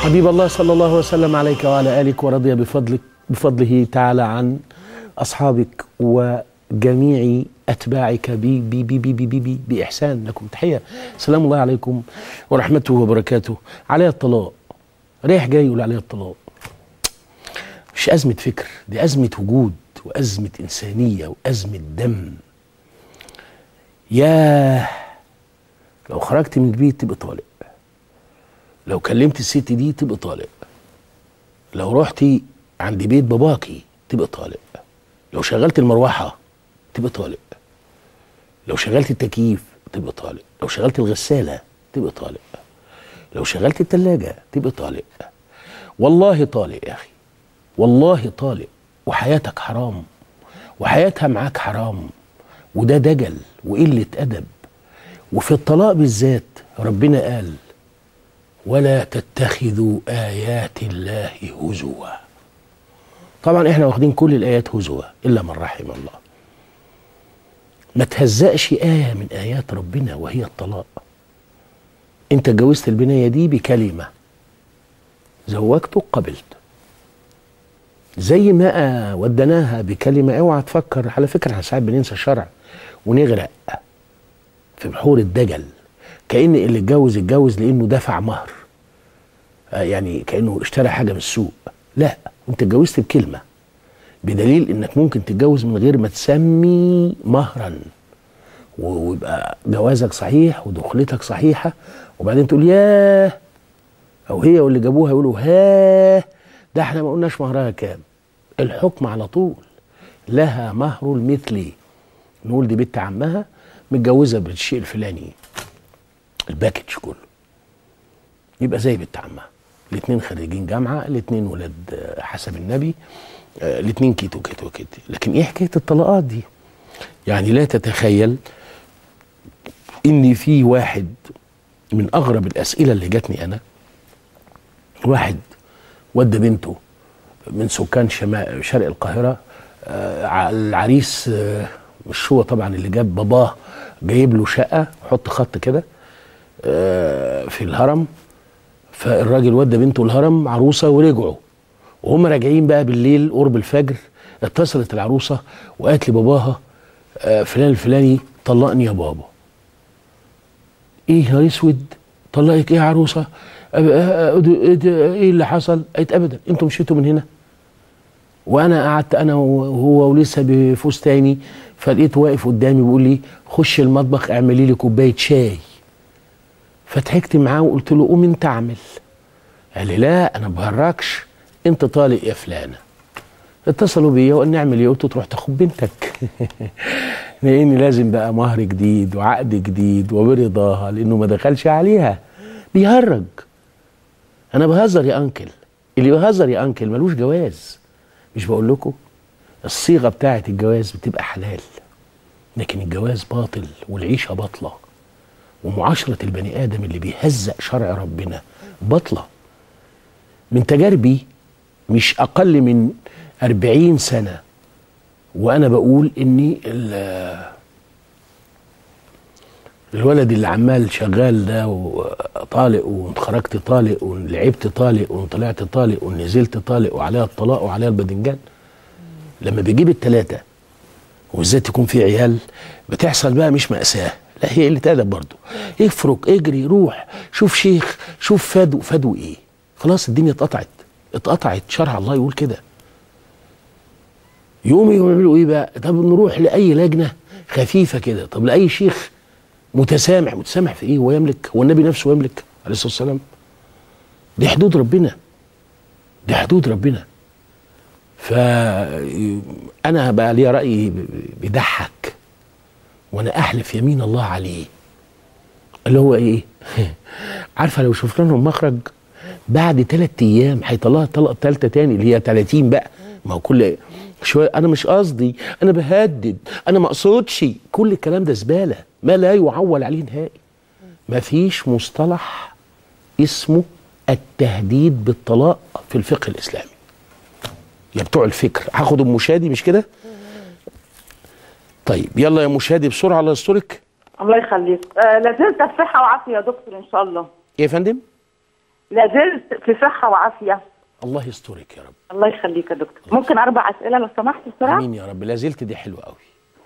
حبيب الله صلى الله وسلم عليك وعلى آلك ورضي بفضلك بفضله تعالى عن أصحابك وجميع أتباعك بي بي بي بي بي بي بي بإحسان لكم تحية سلام الله عليكم ورحمته وبركاته علي الطلاق رايح جاي يقول علي الطلاق مش أزمة فكر دي أزمة وجود وأزمة إنسانية وأزمة دم ياه لو خرجت من البيت تبقى طالق لو كلمت الست دي تبقى طالق لو رحتي عند بيت باباكي تبقى طالق لو شغلت المروحة تبقى طالق لو شغلت التكييف تبقى طالق لو شغلت الغسالة تبقى طالق لو شغلت التلاجة تبقى طالق والله طالق يا أخي والله طالق وحياتك حرام وحياتها معاك حرام وده دجل وقلة أدب وفي الطلاق بالذات ربنا قال ولا تتخذوا آيات الله هزوا طبعا احنا واخدين كل الآيات هزوا إلا من رحم الله ما تهزقش آية من آيات ربنا وهي الطلاق انت اتجوزت البنية دي بكلمة زوجتك قبلت زي ما ودناها بكلمة اوعى تفكر على فكرة احنا ساعات بننسى الشرع ونغرق في بحور الدجل كأن اللي اتجوز اتجوز لأنه دفع مهر آه يعني كأنه اشترى حاجة من السوق لا انت اتجوزت بكلمة بدليل انك ممكن تتجوز من غير ما تسمي مهرا ويبقى جوازك صحيح ودخلتك صحيحة وبعدين تقول ياه او هي واللي جابوها يقولوا ها ده احنا ما قلناش مهرها كام الحكم على طول لها مهر المثلي نقول دي بنت عمها متجوزه بالشيء الفلاني الباكج كله يبقى زي بنت عمها الاثنين خريجين جامعه الاثنين ولاد حسب النبي الاثنين كيتو كيتو كيتو لكن ايه حكايه الطلاقات دي يعني لا تتخيل ان في واحد من اغرب الاسئله اللي جاتني انا واحد ودى بنته من سكان شمال شرق القاهره آه العريس آه مش هو طبعا اللي جاب باباه جايب له شقه حط خط كده آه في الهرم فالراجل ودى بنته الهرم عروسه ورجعوا وهم راجعين بقى بالليل قرب الفجر اتصلت العروسه وقالت لباباها فلان الفلاني طلقني يا بابا ايه يا اسود طلقك ايه يا عروسه ايه اللي حصل قالت ابدا انتوا مشيتوا من هنا وانا قعدت انا وهو ولسه بفستاني فلقيت واقف قدامي بيقول لي خش المطبخ اعملي لي كوبايه شاي فضحكت معاه وقلت له قوم انت اعمل قال لي لا انا بهركش انت طالق يا فلانه اتصلوا بيا وقال نعمل ايه قلت تروح تاخد بنتك لان لازم بقى مهر جديد وعقد جديد وبرضاها لانه ما دخلش عليها بيهرج انا بهزر يا انكل اللي بيهزر يا انكل ملوش جواز مش بقول لكم الصيغه بتاعه الجواز بتبقى حلال لكن الجواز باطل والعيشه باطله ومعاشره البني ادم اللي بيهزق شرع ربنا باطله من تجاربي مش اقل من أربعين سنه وانا بقول اني الولد اللي عمال شغال ده وطالق وخرجت طالق ولعبت طالق وطلعت طالق ونزلت طالق وعليها الطلاق وعليها البدنجان لما بيجيب التلاتة وبالذات يكون في عيال بتحصل بقى مش مأساة لا هي قلة أدب برضه افرك اجري روح شوف شيخ شوف فدو فدو ايه خلاص الدنيا اتقطعت اتقطعت شرع الله يقول كده يقوموا يعملوا ايه بقى طب نروح لأي لجنة خفيفة كده طب لأي شيخ متسامح متسامح في ايه هو يملك هو النبي نفسه يملك عليه الصلاه والسلام دي حدود ربنا دي حدود ربنا فانا بقى لي راي بيضحك وانا احلف يمين الله عليه اللي هو ايه عارفه لو شفنا لهم مخرج بعد ثلاث ايام هيطلعها طلقه ثالثه تاني اللي هي 30 بقى ما هو كل شويه انا مش قصدي انا بهدد انا ما اقصدش كل الكلام ده زباله ما لا يعول عليه نهائي ما فيش مصطلح اسمه التهديد بالطلاق في الفقه الاسلامي يا بتوع الفكر هاخد ام شادي مش كده طيب يلا يا ام شادي بسرعه الله يسترك الله يخليك آه لازلت بصحه وعافيه يا دكتور ان شاء الله ايه يا فندم لا زلت في صحه وعافيه الله يسترك يا رب الله يخليك يا دكتور ممكن اربع اسئله لو سمحت بسرعه امين يا رب لا زلت دي حلوه قوي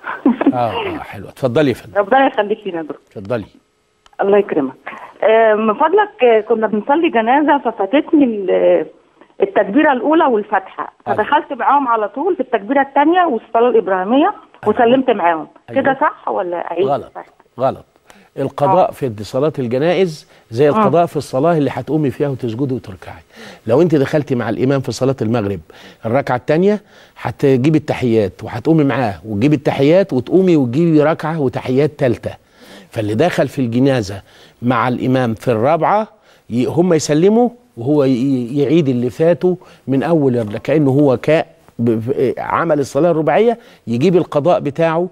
اه اه حلوه اتفضلي يا فندم ربنا يخليك لينا يا دكتور اتفضلي الله يكرمك آه، من فضلك آه، كنا بنصلي جنازه ففاتتني ال- التكبيره الاولى والفاتحه أيوة. فدخلت معاهم على طول في التكبيره الثانيه والصلاه الابراهيميه وسلمت معاهم أيوة. كده صح ولا اعيد غلط صح؟ غلط القضاء في صلاة الجنائز زي القضاء في الصلاة اللي هتقومي فيها وتسجدي وتركعي لو انت دخلتي مع الإمام في صلاة المغرب الركعة الثانية هتجيبي التحيات وهتقومي معاه وتجيبي التحيات وتقومي وتجيبي ركعة وتحيات ثالثة فاللي دخل في الجنازة مع الإمام في الرابعة ي- هم يسلموا وهو ي- يعيد اللي فاته من أول الر- كأنه هو كا ب- ب- عمل الصلاة الرباعية يجيب القضاء بتاعه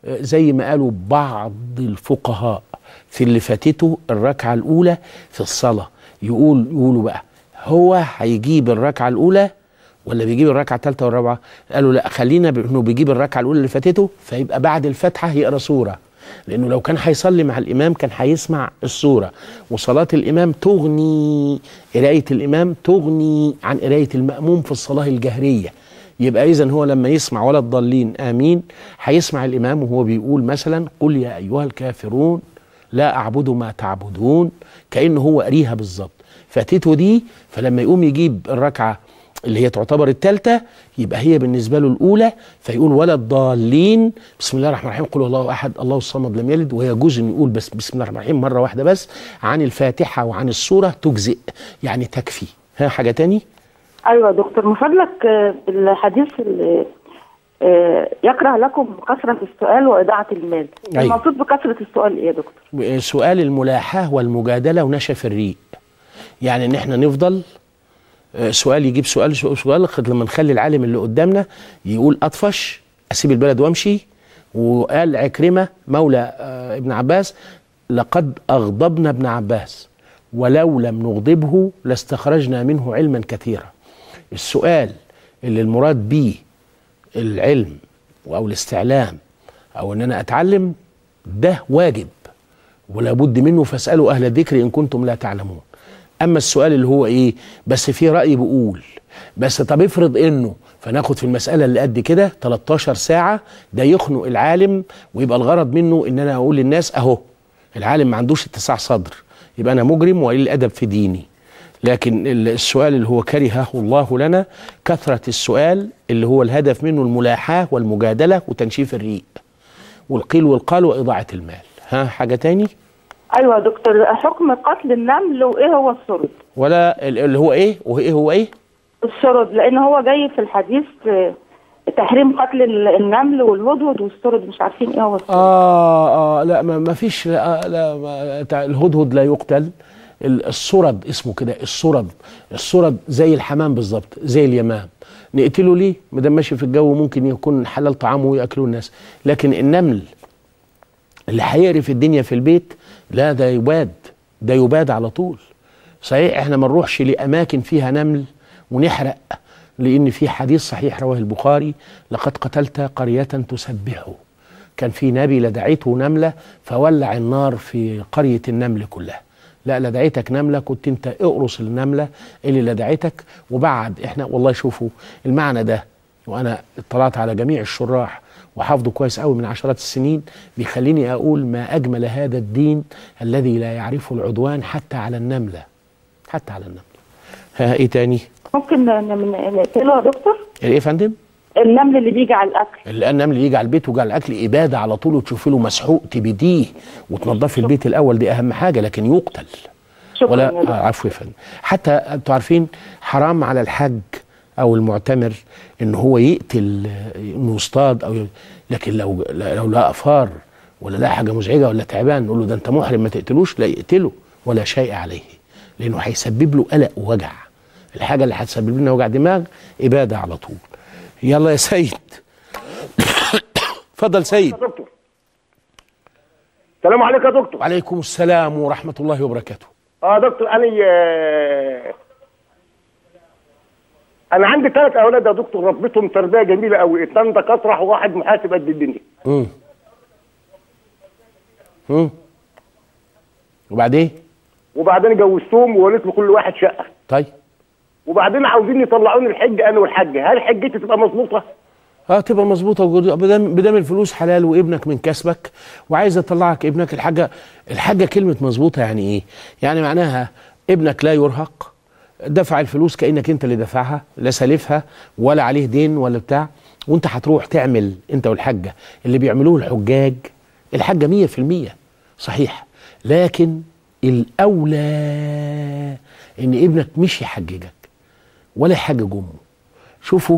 زي ما قالوا بعض الفقهاء في اللي فاتته الركعة الأولى في الصلاة يقول يقولوا بقى هو هيجيب الركعة الأولى ولا بيجيب الركعة الثالثة والرابعة؟ قالوا لا خلينا بأنه بيجيب الركعة الأولى اللي فاتته فيبقى بعد الفاتحة يقرأ سورة لأنه لو كان هيصلي مع الإمام كان هيسمع السورة وصلاة الإمام تغني قراية الإمام تغني عن قراية المأموم في الصلاة الجهرية يبقى اذا هو لما يسمع ولا الضالين امين هيسمع الامام وهو بيقول مثلا قل يا ايها الكافرون لا اعبد ما تعبدون كانه هو قريها بالظبط فاتته دي فلما يقوم يجيب الركعه اللي هي تعتبر الثالثه يبقى هي بالنسبه له الاولى فيقول ولا الضالين بسم الله الرحمن الرحيم قل هو الله احد الله الصمد لم يلد ويجوز انه يقول بس بسم الله الرحمن الرحيم مره واحده بس عن الفاتحه وعن السوره تجزئ يعني تكفي ها حاجه تاني ايوه يا دكتور من فضلك آه، الحديث اللي آه، يكره لكم كثره السؤال واضاعه المال أيوة. المقصود بكثره السؤال ايه يا دكتور سؤال الملاحاة والمجادلة ونشف الريق يعني ان احنا نفضل آه، سؤال يجيب سؤال سؤال سؤال لغاية لما نخلي العالم اللي قدامنا يقول اطفش اسيب البلد وامشي وقال عكرمة مولى آه، ابن عباس لقد اغضبنا ابن عباس ولو لم نغضبه لاستخرجنا منه علما كثيرا السؤال اللي المراد بيه العلم او الاستعلام او ان انا اتعلم ده واجب ولا بد منه فاسالوا اهل الذكر ان كنتم لا تعلمون اما السؤال اللي هو ايه بس في راي بقول بس طب افرض انه فناخد في المساله اللي قد كده 13 ساعه ده يخنق العالم ويبقى الغرض منه ان انا اقول للناس اهو العالم ما عندوش اتساع صدر يبقى انا مجرم وقليل الادب في ديني لكن ال- السؤال اللي هو كرهه الله لنا كثره السؤال اللي هو الهدف منه الملاحاه والمجادله وتنشيف الريق والقيل والقال واضاعه المال ها حاجه تاني ايوه يا دكتور حكم قتل النمل وايه هو السرد ولا ال- اللي هو ايه وايه هو ايه السرد لان هو جاي في الحديث آه، تحريم قتل ال- النمل والهدهد والسرد مش عارفين ايه هو السرد اه اه لا ما ما فيش لا, لا ما تع- الهدهد لا يقتل ال- السرد اسمه كده السرد السرد زي الحمام بالظبط زي اليمام نقتله ليه ما دام ماشي في الجو ممكن يكون حلال طعامه وياكلوه الناس لكن النمل اللي هيقرف الدنيا في البيت لا ده يباد ده يباد على طول صحيح احنا ما نروحش لاماكن فيها نمل ونحرق لان في حديث صحيح رواه البخاري لقد قتلت قريه تسبحه كان في نبي لدعيته نمله فولع النار في قريه النمل كلها لا لدعيتك نمله كنت انت اقرص النمله اللي لدعيتك وبعد احنا والله شوفوا المعنى ده وانا اطلعت على جميع الشراح وحافظه كويس قوي من عشرات السنين بيخليني اقول ما اجمل هذا الدين الذي لا يعرفه العدوان حتى على النمله حتى على النمله ها ايه تاني ممكن ن- ن- نقتله يا دكتور ايه يا فندم النمل اللي بيجي على الاكل النمل يجي على البيت وجع الاكل اباده على طول وتشوفي له مسحوق تبديه وتنضفي البيت الاول دي اهم حاجه لكن يقتل شكرا ولا يا آه دكتور عفو يا فندم حتى انتوا عارفين حرام على الحج او المعتمر ان هو يقتل آه، انه يصطاد او ي... لكن لو لو لقى فار ولا لقى حاجه مزعجه ولا تعبان نقول له ده انت محرم ما تقتلوش لا يقتله ولا شيء عليه لانه هيسبب له قلق ووجع الحاجه اللي هتسبب لنا وجع دماغ اباده على طول يلا يا سيد اتفضل سيد يا دكتور السلام عليكم يا دكتور وعليكم السلام ورحمه الله وبركاته اه دكتور انا آه، انا عندي ثلاث اولاد يا دكتور ربيتهم تربيه جميله قوي اثنين دكاتره وواحد محاسب قد الدنيا امم امم وبعدين وبعدين جوزتهم ووليت لكل واحد شقه طيب وبعدين عاوزين يطلعوني الحج انا والحاجه هل حجتي تبقى مظبوطه اه تبقى مظبوطه بدام بدام الفلوس حلال وابنك من كسبك وعايز يطلعك ابنك الحاجه الحاجه كلمه مظبوطه يعني ايه؟ يعني معناها ابنك لا يرهق دفع الفلوس كانك انت اللي دفعها لا سالفها ولا عليه دين ولا بتاع وانت هتروح تعمل انت والحاجه اللي بيعملوه الحجاج الحاجه 100% صحيح لكن الاولى ان ابنك مش يحججك ولا يحجج امه شوفوا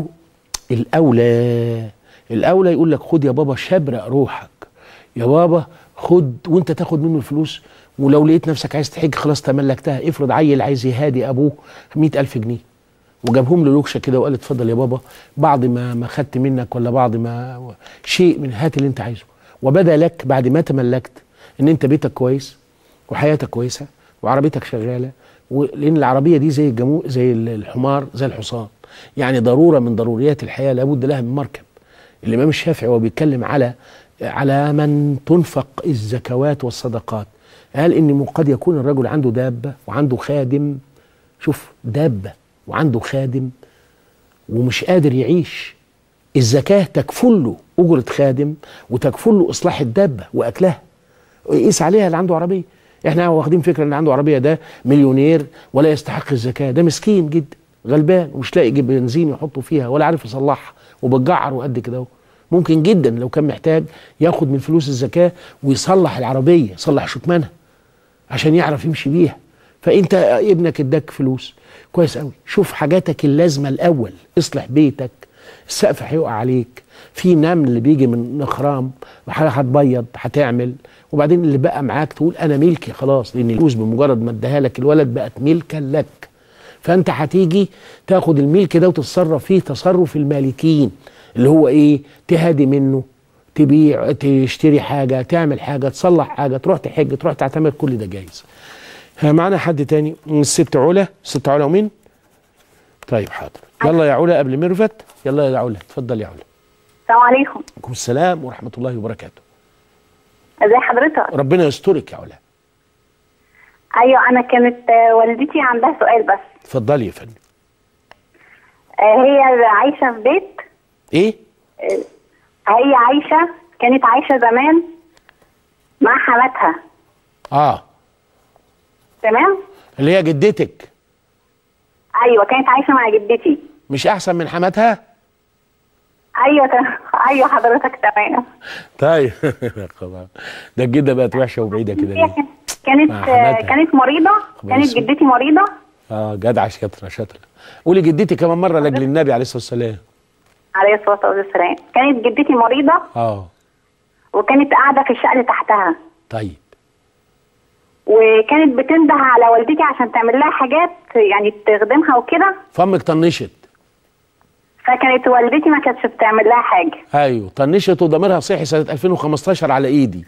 الاولى الاولى يقول لك خد يا بابا شبرق روحك يا بابا خد وانت تاخد منه الفلوس ولو لقيت نفسك عايز تحج خلاص تملكتها افرض عيل عايز يهادي ابوه مئة ألف جنيه وجابهم له لوكشه كده وقال اتفضل يا بابا بعض ما ما خدت منك ولا بعض ما شيء من هات اللي انت عايزه وبدا لك بعد ما تملكت ان انت بيتك كويس وحياتك كويسه وعربيتك شغاله لان العربيه دي زي الجمو زي الحمار زي الحصان يعني ضروره من ضروريات الحياه لابد لها من مركب الامام الشافعي وهو بيتكلم على على من تنفق الزكوات والصدقات قال ان قد يكون الرجل عنده دابه وعنده خادم شوف دابه وعنده خادم ومش قادر يعيش الزكاه تكفل له اجره خادم وتكفل له اصلاح الدابه واكلها يقيس عليها اللي عنده عربيه احنا واخدين فكره ان عنده عربيه ده مليونير ولا يستحق الزكاه ده مسكين جدا غلبان ومش لاقي يجيب بنزين يحطه فيها ولا عارف يصلحها وبتجعر وقد كده اهو ممكن جدا لو كان محتاج ياخد من فلوس الزكاه ويصلح العربيه يصلح شكمانها عشان يعرف يمشي بيها فانت ابنك اداك فلوس كويس قوي شوف حاجاتك اللازمه الاول اصلح بيتك السقف هيقع عليك في نمل اللي بيجي من نخرام هتبيض هتعمل وبعدين اللي بقى معاك تقول انا ملكي خلاص لان الفلوس بمجرد ما اداها لك الولد بقت ملكا لك فانت هتيجي تاخد الملك ده وتتصرف فيه تصرف المالكين اللي هو ايه تهادي منه تبيع تشتري حاجة تعمل حاجة تصلح حاجة تروح تحج تروح تعتمر كل ده جايز معانا حد تاني الست علا الست علا ومين طيب حاضر يلا يا علا قبل ميرفت يلا يا علا اتفضل يا علا السلام عليكم عليكم السلام ورحمة الله وبركاته ازي حضرتك ربنا يسترك يا علا ايوه انا كانت آه، والدتي عندها سؤال بس اتفضلي يا فندم آه، هي عايشه في بيت ايه هي عايشه كانت عايشه زمان مع حماتها اه تمام اللي هي جدتك ايوه كانت عايشه مع جدتي مش احسن من حماتها ايوه ت- ايوه حضرتك تمام طيب خلاص ده الجده بقت وحشه وبعيده كده هي ليه كانت مع آه، حماتها. كانت مريضه كانت يسلمك. جدتي مريضه اه جدعه شاطره شاطره قولي جدتي كمان مره لاجل النبي عليه الصلاه والسلام عليه الصلاه والسلام كانت جدتي مريضه اه وكانت قاعده في الشقه اللي تحتها طيب وكانت بتنده على والدتي عشان تعمل لها حاجات يعني تخدمها وكده فمك طنشت فكانت والدتي ما كانتش بتعمل لها حاجه ايوه طنشت وضميرها صحي سنه 2015 على ايدي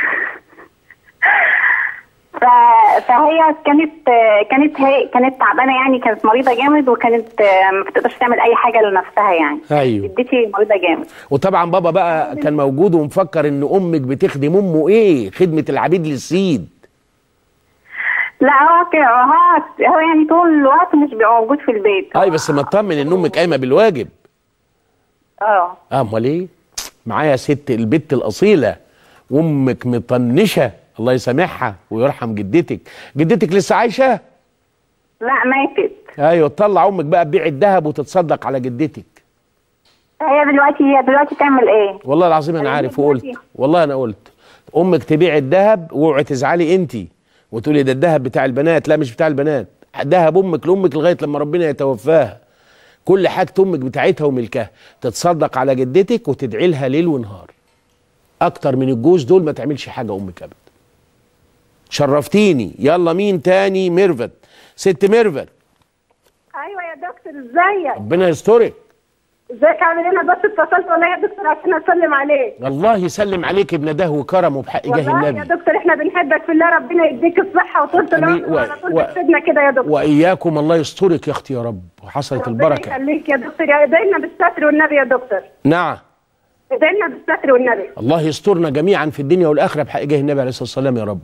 ف... فهي كانت كانت هي كانت تعبانه يعني كانت مريضه جامد وكانت ما بتقدرش تعمل اي حاجه لنفسها يعني ايوه جدتي مريضه جامد وطبعا بابا بقى كان موجود ومفكر ان امك بتخدم امه ايه خدمه العبيد للسيد لا هو ك- هو هو يعني طول الوقت مش بيبقى موجود في البيت اي بس ما اطمن ان امك قايمه بالواجب اه اه امال ايه معايا ست البت الاصيله وامك مطنشه الله يسامحها ويرحم جدتك جدتك لسه عايشه لا ماتت ايوه تطلع امك بقى تبيع الذهب وتتصدق على جدتك هي دلوقتي هي دلوقتي تعمل ايه والله العظيم انا أنا عارف دلوقتي- وقلت والله انا قلت امك تبيع الذهب واوعي تزعلي انت وتقولي ده الذهب بتاع البنات لا مش بتاع البنات ذهب امك لامك لغايه لما ربنا يتوفاها كل حاجه امك بتاعتها وملكها تتصدق على جدتك وتدعي لها ليل ونهار اكتر من الجوز دول ما تعملش حاجه امك ابدا شرفتيني يلا مين تاني ميرفت ست ميرفت ايوه يا دكتور ازيك ربنا يسترك ازيك عامل ايه انا بس اتصلت والله يا دكتور عشان اسلم عليك الله يسلم عليك ابن ده وكرمه بحق جاه والله يا النبي دكتور احنا بنحبك في الله ربنا يديك الصحه وطولة العمر و- وعلى طول و- تفيدنا كده يا دكتور واياكم الله يسترك يا اختي يا رب وحصلت ربنا البركه يخليك يا دكتور يا ادعينا بالستر والنبي يا دكتور نعم ادعينا بالستر والنبي الله يسترنا جميعا في الدنيا والاخره بحق جاه النبي عليه الصلاه والسلام يا رب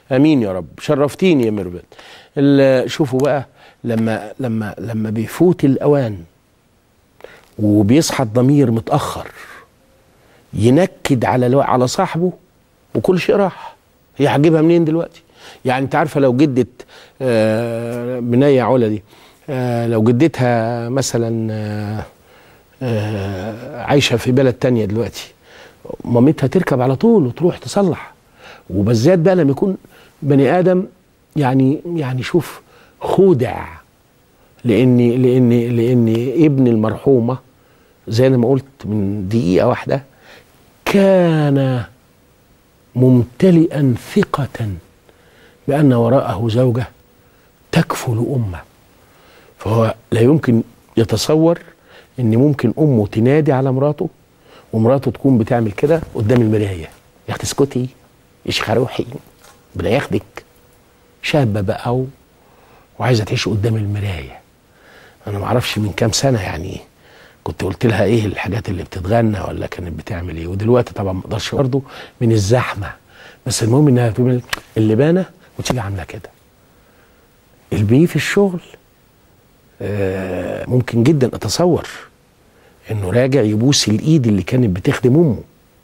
امين يا رب شرفتيني يا ميرفت ال- شوفوا بقى لما لما لما بيفوت الاوان وبيصحى الضمير متاخر ينكد على الو... على صاحبه وكل شيء راح هي هتجيبها منين دلوقتي يعني انت عارفه لو جدة آه بنية علا دي آه لو جدتها مثلا آه آه عايشه في بلد تانية دلوقتي مامتها تركب على طول وتروح تصلح وبالذات بقى لما يكون بني ادم يعني يعني شوف خودع لان لان لان ابن المرحومه زي ما قلت من دقيقه واحده كان ممتلئا ثقه بان وراءه زوجه تكفل امه فهو لا يمكن يتصور ان ممكن امه تنادي على مراته ومراته تكون بتعمل كده قدام المرايه يا اختي اسكتي يا شيخه روحي ربنا ياخدك شابه بقى و... وعايزه تعيش قدام المرايه انا ما اعرفش من كام سنه يعني كنت قلت لها ايه الحاجات اللي بتتغنى ولا كانت بتعمل ايه ودلوقتي طبعا ما اقدرش برضه من الزحمه بس المهم انها تقول اللبانه وتيجي عامله كده البي في الشغل آه ممكن جدا اتصور انه راجع يبوس الايد اللي كانت بتخدم امه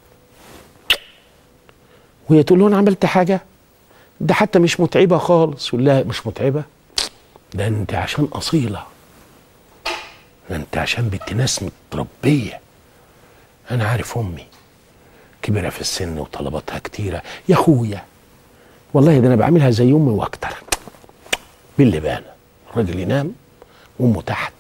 وهي تقول له انا عملت حاجه ده حتى مش متعبه خالص يقول لها مش متعبه ده انت عشان اصيله ده انت عشان بنت ناس متربيه انا عارف امي كبيره في السن وطلباتها كتيره يا اخويا والله ده انا بعملها زي امي واكتر باللبانه الراجل ينام وامه تحت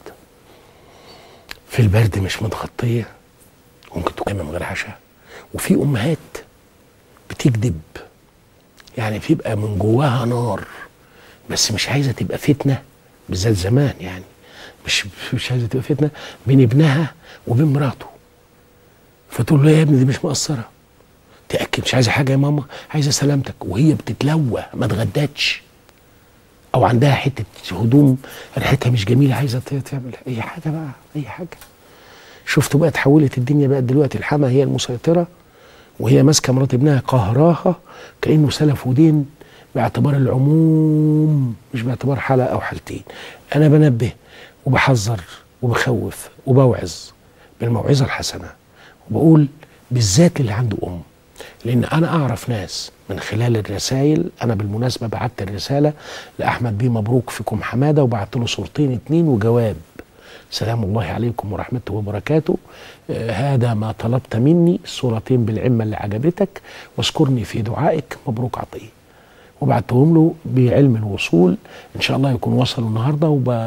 في البرد مش متغطيه ممكن تكون من غير عشاء وفي امهات بتكذب يعني بيبقى من جواها نار بس مش عايزه تبقى فتنه بالذات زمان يعني مش مش عايزه تبقى فتنه بين ابنها وبين مراته فتقول له يا ابني دي مش مقصره تاكد مش عايزه حاجه يا ماما عايزه سلامتك وهي بتتلوى ما اتغدتش او عندها حته هدوم ريحتها مش جميله عايزه تعمل اي حاجه بقى اي حاجه شفتوا بقى اتحولت الدنيا بقى دلوقتي الحما هي المسيطره وهي ماسكه مرات ابنها قهراها كانه سلف ودين باعتبار العموم مش باعتبار حاله او حالتين انا بنبه وبحذر وبخوف وبوعظ بالموعظه الحسنه وبقول بالذات اللي عنده ام لان انا اعرف ناس من خلال الرسائل انا بالمناسبه بعت الرساله لاحمد بيه مبروك فيكم حماده وبعت له صورتين اتنين وجواب سلام الله عليكم ورحمته وبركاته آه هذا ما طلبت مني الصورتين بالعمة اللي عجبتك واذكرني في دعائك مبروك عطية وبعتهم له بعلم الوصول ان شاء الله يكون وصلوا النهارده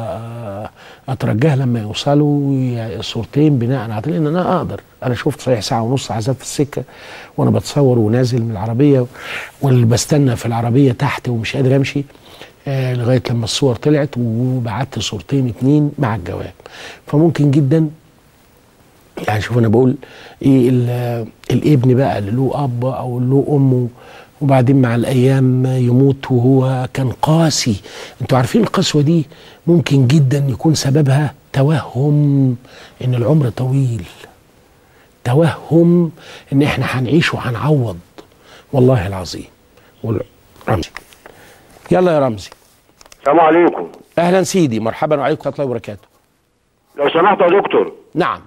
واترجاه لما يوصلوا الصورتين بناء على لان انا اقدر انا شفت صحيح ساعه ونص عذاب في السكه وانا بتصور ونازل من العربيه واللي بستنى في العربيه تحت ومش قادر امشي آه لغايه لما الصور طلعت وبعت صورتين اتنين مع الجواب فممكن جدا يعني شوف انا بقول ايه الابن بقى اللي له اب او اللي له امه وبعدين مع الايام يموت وهو كان قاسي انتوا عارفين القسوه دي ممكن جدا يكون سببها توهم ان العمر طويل توهم ان احنا هنعيش وهنعوض والله العظيم رمزي يلا يا رمزي السلام عليكم اهلا سيدي مرحبا وعليكم ورحمه الله وبركاته لو سمحت يا دكتور نعم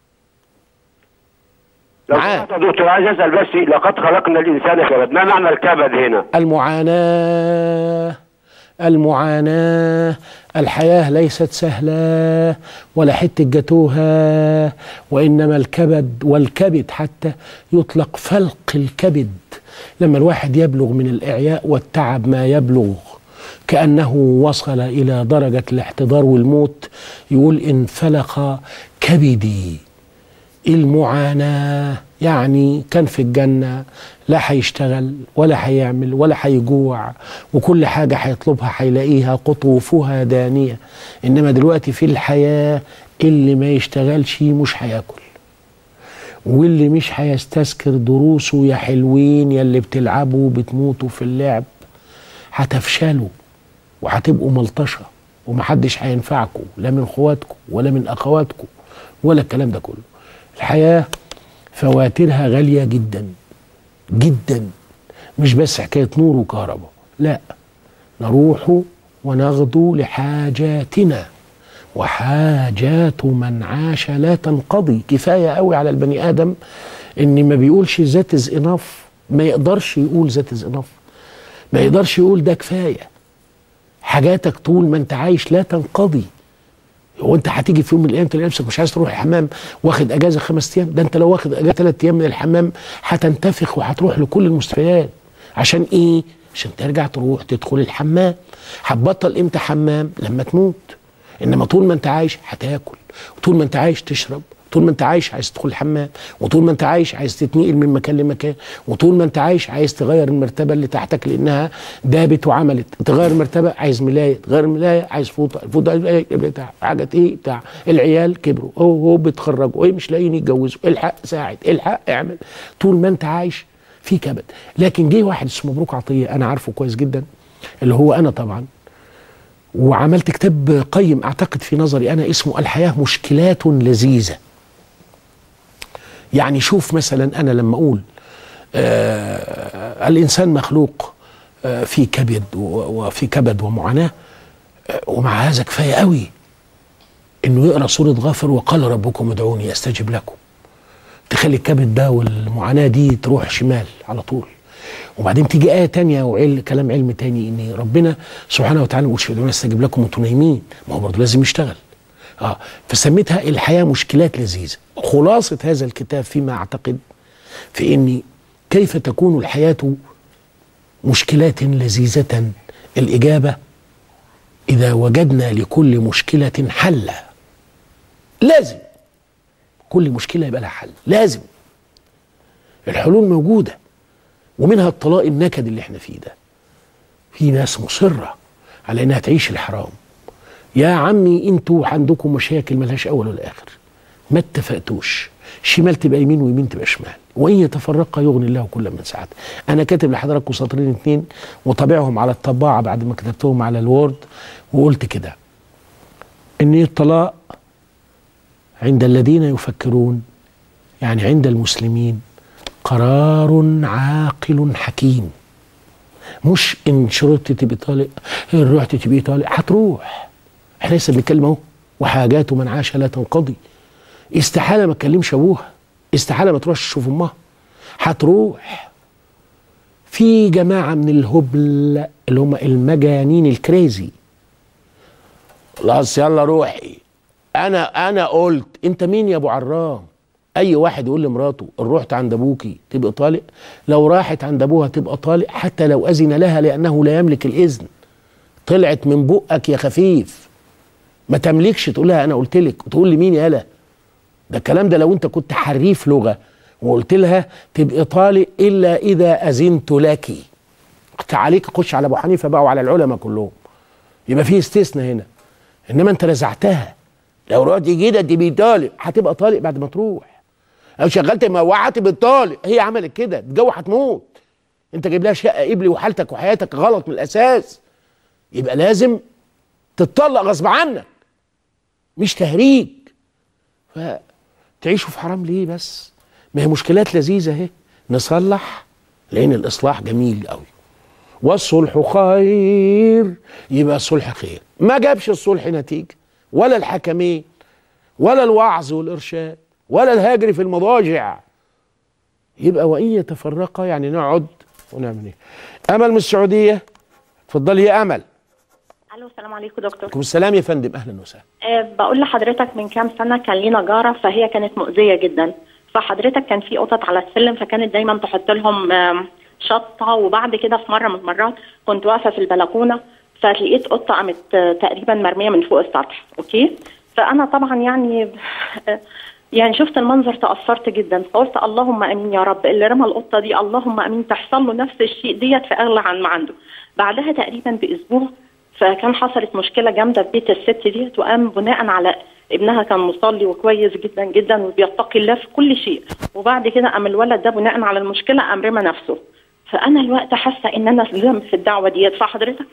لو معاك. سمحت يا دكتور عايز اسال بس لقد خلقنا الانسان كبد ما معنى الكبد هنا المعاناة المعاناة الحياة ليست سهلة ولا حتة جاتوها وإنما الكبد والكبد حتى يطلق فلق الكبد لما الواحد يبلغ من الإعياء والتعب ما يبلغ كأنه وصل إلى درجة الاحتضار والموت يقول انفلق كبدي المعاناة يعني كان في الجنة لا هيشتغل ولا هيعمل ولا هيجوع وكل حاجة هيطلبها هيلاقيها قطوفها دانية إنما دلوقتي في الحياة اللي ما يشتغلش مش هياكل واللي مش هيستذكر دروسه يا حلوين يا اللي بتلعبوا بتموتوا في اللعب هتفشلوا وهتبقوا ملطشة ومحدش هينفعكم لا من اخواتكم ولا من اخواتكم ولا الكلام ده كله الحياة فواترها غالية جدا جدا مش بس حكاية نور وكهرباء لا نروح ونغدو لحاجاتنا وحاجات من عاش لا تنقضي كفايه قوي على البني ادم ان ما بيقولش ذات از انف ما يقدرش يقول ذات از انف ما يقدرش يقول ده كفايه حاجاتك طول ما انت عايش لا تنقضي هو انت هتيجي في يوم من الايام تلاقي نفسك مش عايز تروح الحمام واخد اجازه خمس ايام ده انت لو واخد اجازه ثلاث ايام من الحمام هتنتفخ وهتروح لكل المستشفيات عشان ايه؟ عشان ترجع تروح تدخل الحمام هتبطل امتى حمام؟ لما تموت انما طول ما انت عايش هتاكل وطول ما انت عايش تشرب طول ما انت عايش عايز تدخل الحمام وطول ما انت عايش عايز تتنقل من مكان لمكان وطول ما انت عايش عايز تغير المرتبه اللي تحتك لانها دابت وعملت تغير المرتبه عايز ملايه تغير الملايه عايز فوطه الفوطه بتاع حاجه ايه بتاع العيال كبروا هو هو بيتخرجوا ايه مش لاقيين يتجوزوا الحق ساعد الحق اعمل طول ما انت عايش في كبد لكن جه واحد اسمه مبروك عطيه انا عارفه كويس جدا اللي هو انا طبعا وعملت كتاب قيم اعتقد في نظري انا اسمه الحياه مشكلات لذيذه يعني شوف مثلا انا لما اقول آه الانسان مخلوق آه في كبد و- وفي كبد ومعاناه آه ومع هذا كفايه قوي انه يقرا سوره غافر وقال ربكم ادعوني استجب لكم تخلي الكبد ده والمعاناه دي تروح شمال على طول وبعدين تيجي آية تانية وعل كلام علم تاني إن ربنا سبحانه وتعالى يقول ادعوني استجب لكم وانتم نايمين ما هو برضه لازم يشتغل اه فسميتها الحياة مشكلات لذيذة خلاصة هذا الكتاب فيما أعتقد في إن كيف تكون الحياة مشكلات لذيذة الإجابة إذا وجدنا لكل مشكلة حلا لازم كل مشكلة يبقى لها حل لازم الحلول موجودة ومنها الطلاق النكد اللي احنا فيه ده في ناس مصرة على انها تعيش الحرام يا عمي انتوا عندكم مشاكل ملهاش اول ولا اخر ما اتفقتوش شمال تبقى يمين ويمين تبقى شمال وان يتفرقا يغني الله كل من سعته انا كاتب لحضراتكم سطرين اتنين وطابعهم على الطباعه بعد ما كتبتهم على الوورد وقلت كده ان الطلاق عند الذين يفكرون يعني عند المسلمين قرار عاقل حكيم مش ان شرطت تبقى طالق ان رحت تبقى طالق هتروح احنا لسه بنتكلم اهو وحاجات من عاش لا تنقضي استحاله ما تكلمش ابوها استحاله ما تروحش تشوف امها هتروح في جماعه من الهبل اللي هم المجانين الكريزي خلاص يلا روحي انا انا قلت انت مين يا ابو عرام اي واحد يقول لمراته ان رحت عند ابوكي تبقى طالق لو راحت عند ابوها تبقى طالق حتى لو اذن لها لانه لا يملك الاذن طلعت من بقك يا خفيف ما تملكش تقول لها انا قلت لك وتقول لي مين يالا ده الكلام ده لو انت كنت حريف لغه وقلت لها تبقى طالق الا اذا اذنت لك كنت عليك خش على ابو حنيفه بقى وعلى العلماء كلهم يبقى في استثناء هنا انما انت رزعتها لو رحت كده تبقى طالق هتبقى طالق بعد ما تروح او شغلت موعه تبقى طالق هي عملت كده الجو هتموت انت جايب لها شقه قبلي وحالتك وحياتك غلط من الاساس يبقى لازم تتطلق غصب عنك مش تهريج فتعيشوا في حرام ليه بس ما هي مشكلات لذيذه اهي نصلح لان الاصلاح جميل قوي والصلح خير يبقى الصلح خير ما جابش الصلح نتيجه ولا الحكمين ولا الوعظ والارشاد ولا الهجر في المضاجع يبقى وان يتفرقا يعني نقعد ونعمل ايه امل من السعوديه اتفضلي يا امل الو السلام عليكم دكتور عليكم السلام يا فندم اهلا وسهلا أه بقول لحضرتك من كام سنه كان لينا جاره فهي كانت مؤذيه جدا فحضرتك كان في قطط على السلم فكانت دايما تحط لهم آم، شطه وبعد كده في مره من المرات كنت واقفه في البلكونه فلقيت قطه قامت آه، تقريبا مرميه من فوق السطح اوكي فانا طبعا يعني آه، يعني شفت المنظر تاثرت جدا فقلت اللهم امين يا رب اللي رمى القطه دي اللهم امين تحصل له نفس الشيء ديت في اغلى عن ما عنده بعدها تقريبا باسبوع فكان حصلت مشكله جامده في بيت الست ديت وقام بناء على ابنها كان مصلي وكويس جدا جدا وبيتقي الله في كل شيء وبعد كده قام الولد ده بناء على المشكله قام رمى نفسه فانا الوقت حاسه ان انا ذنب في الدعوه ديت فحضرتك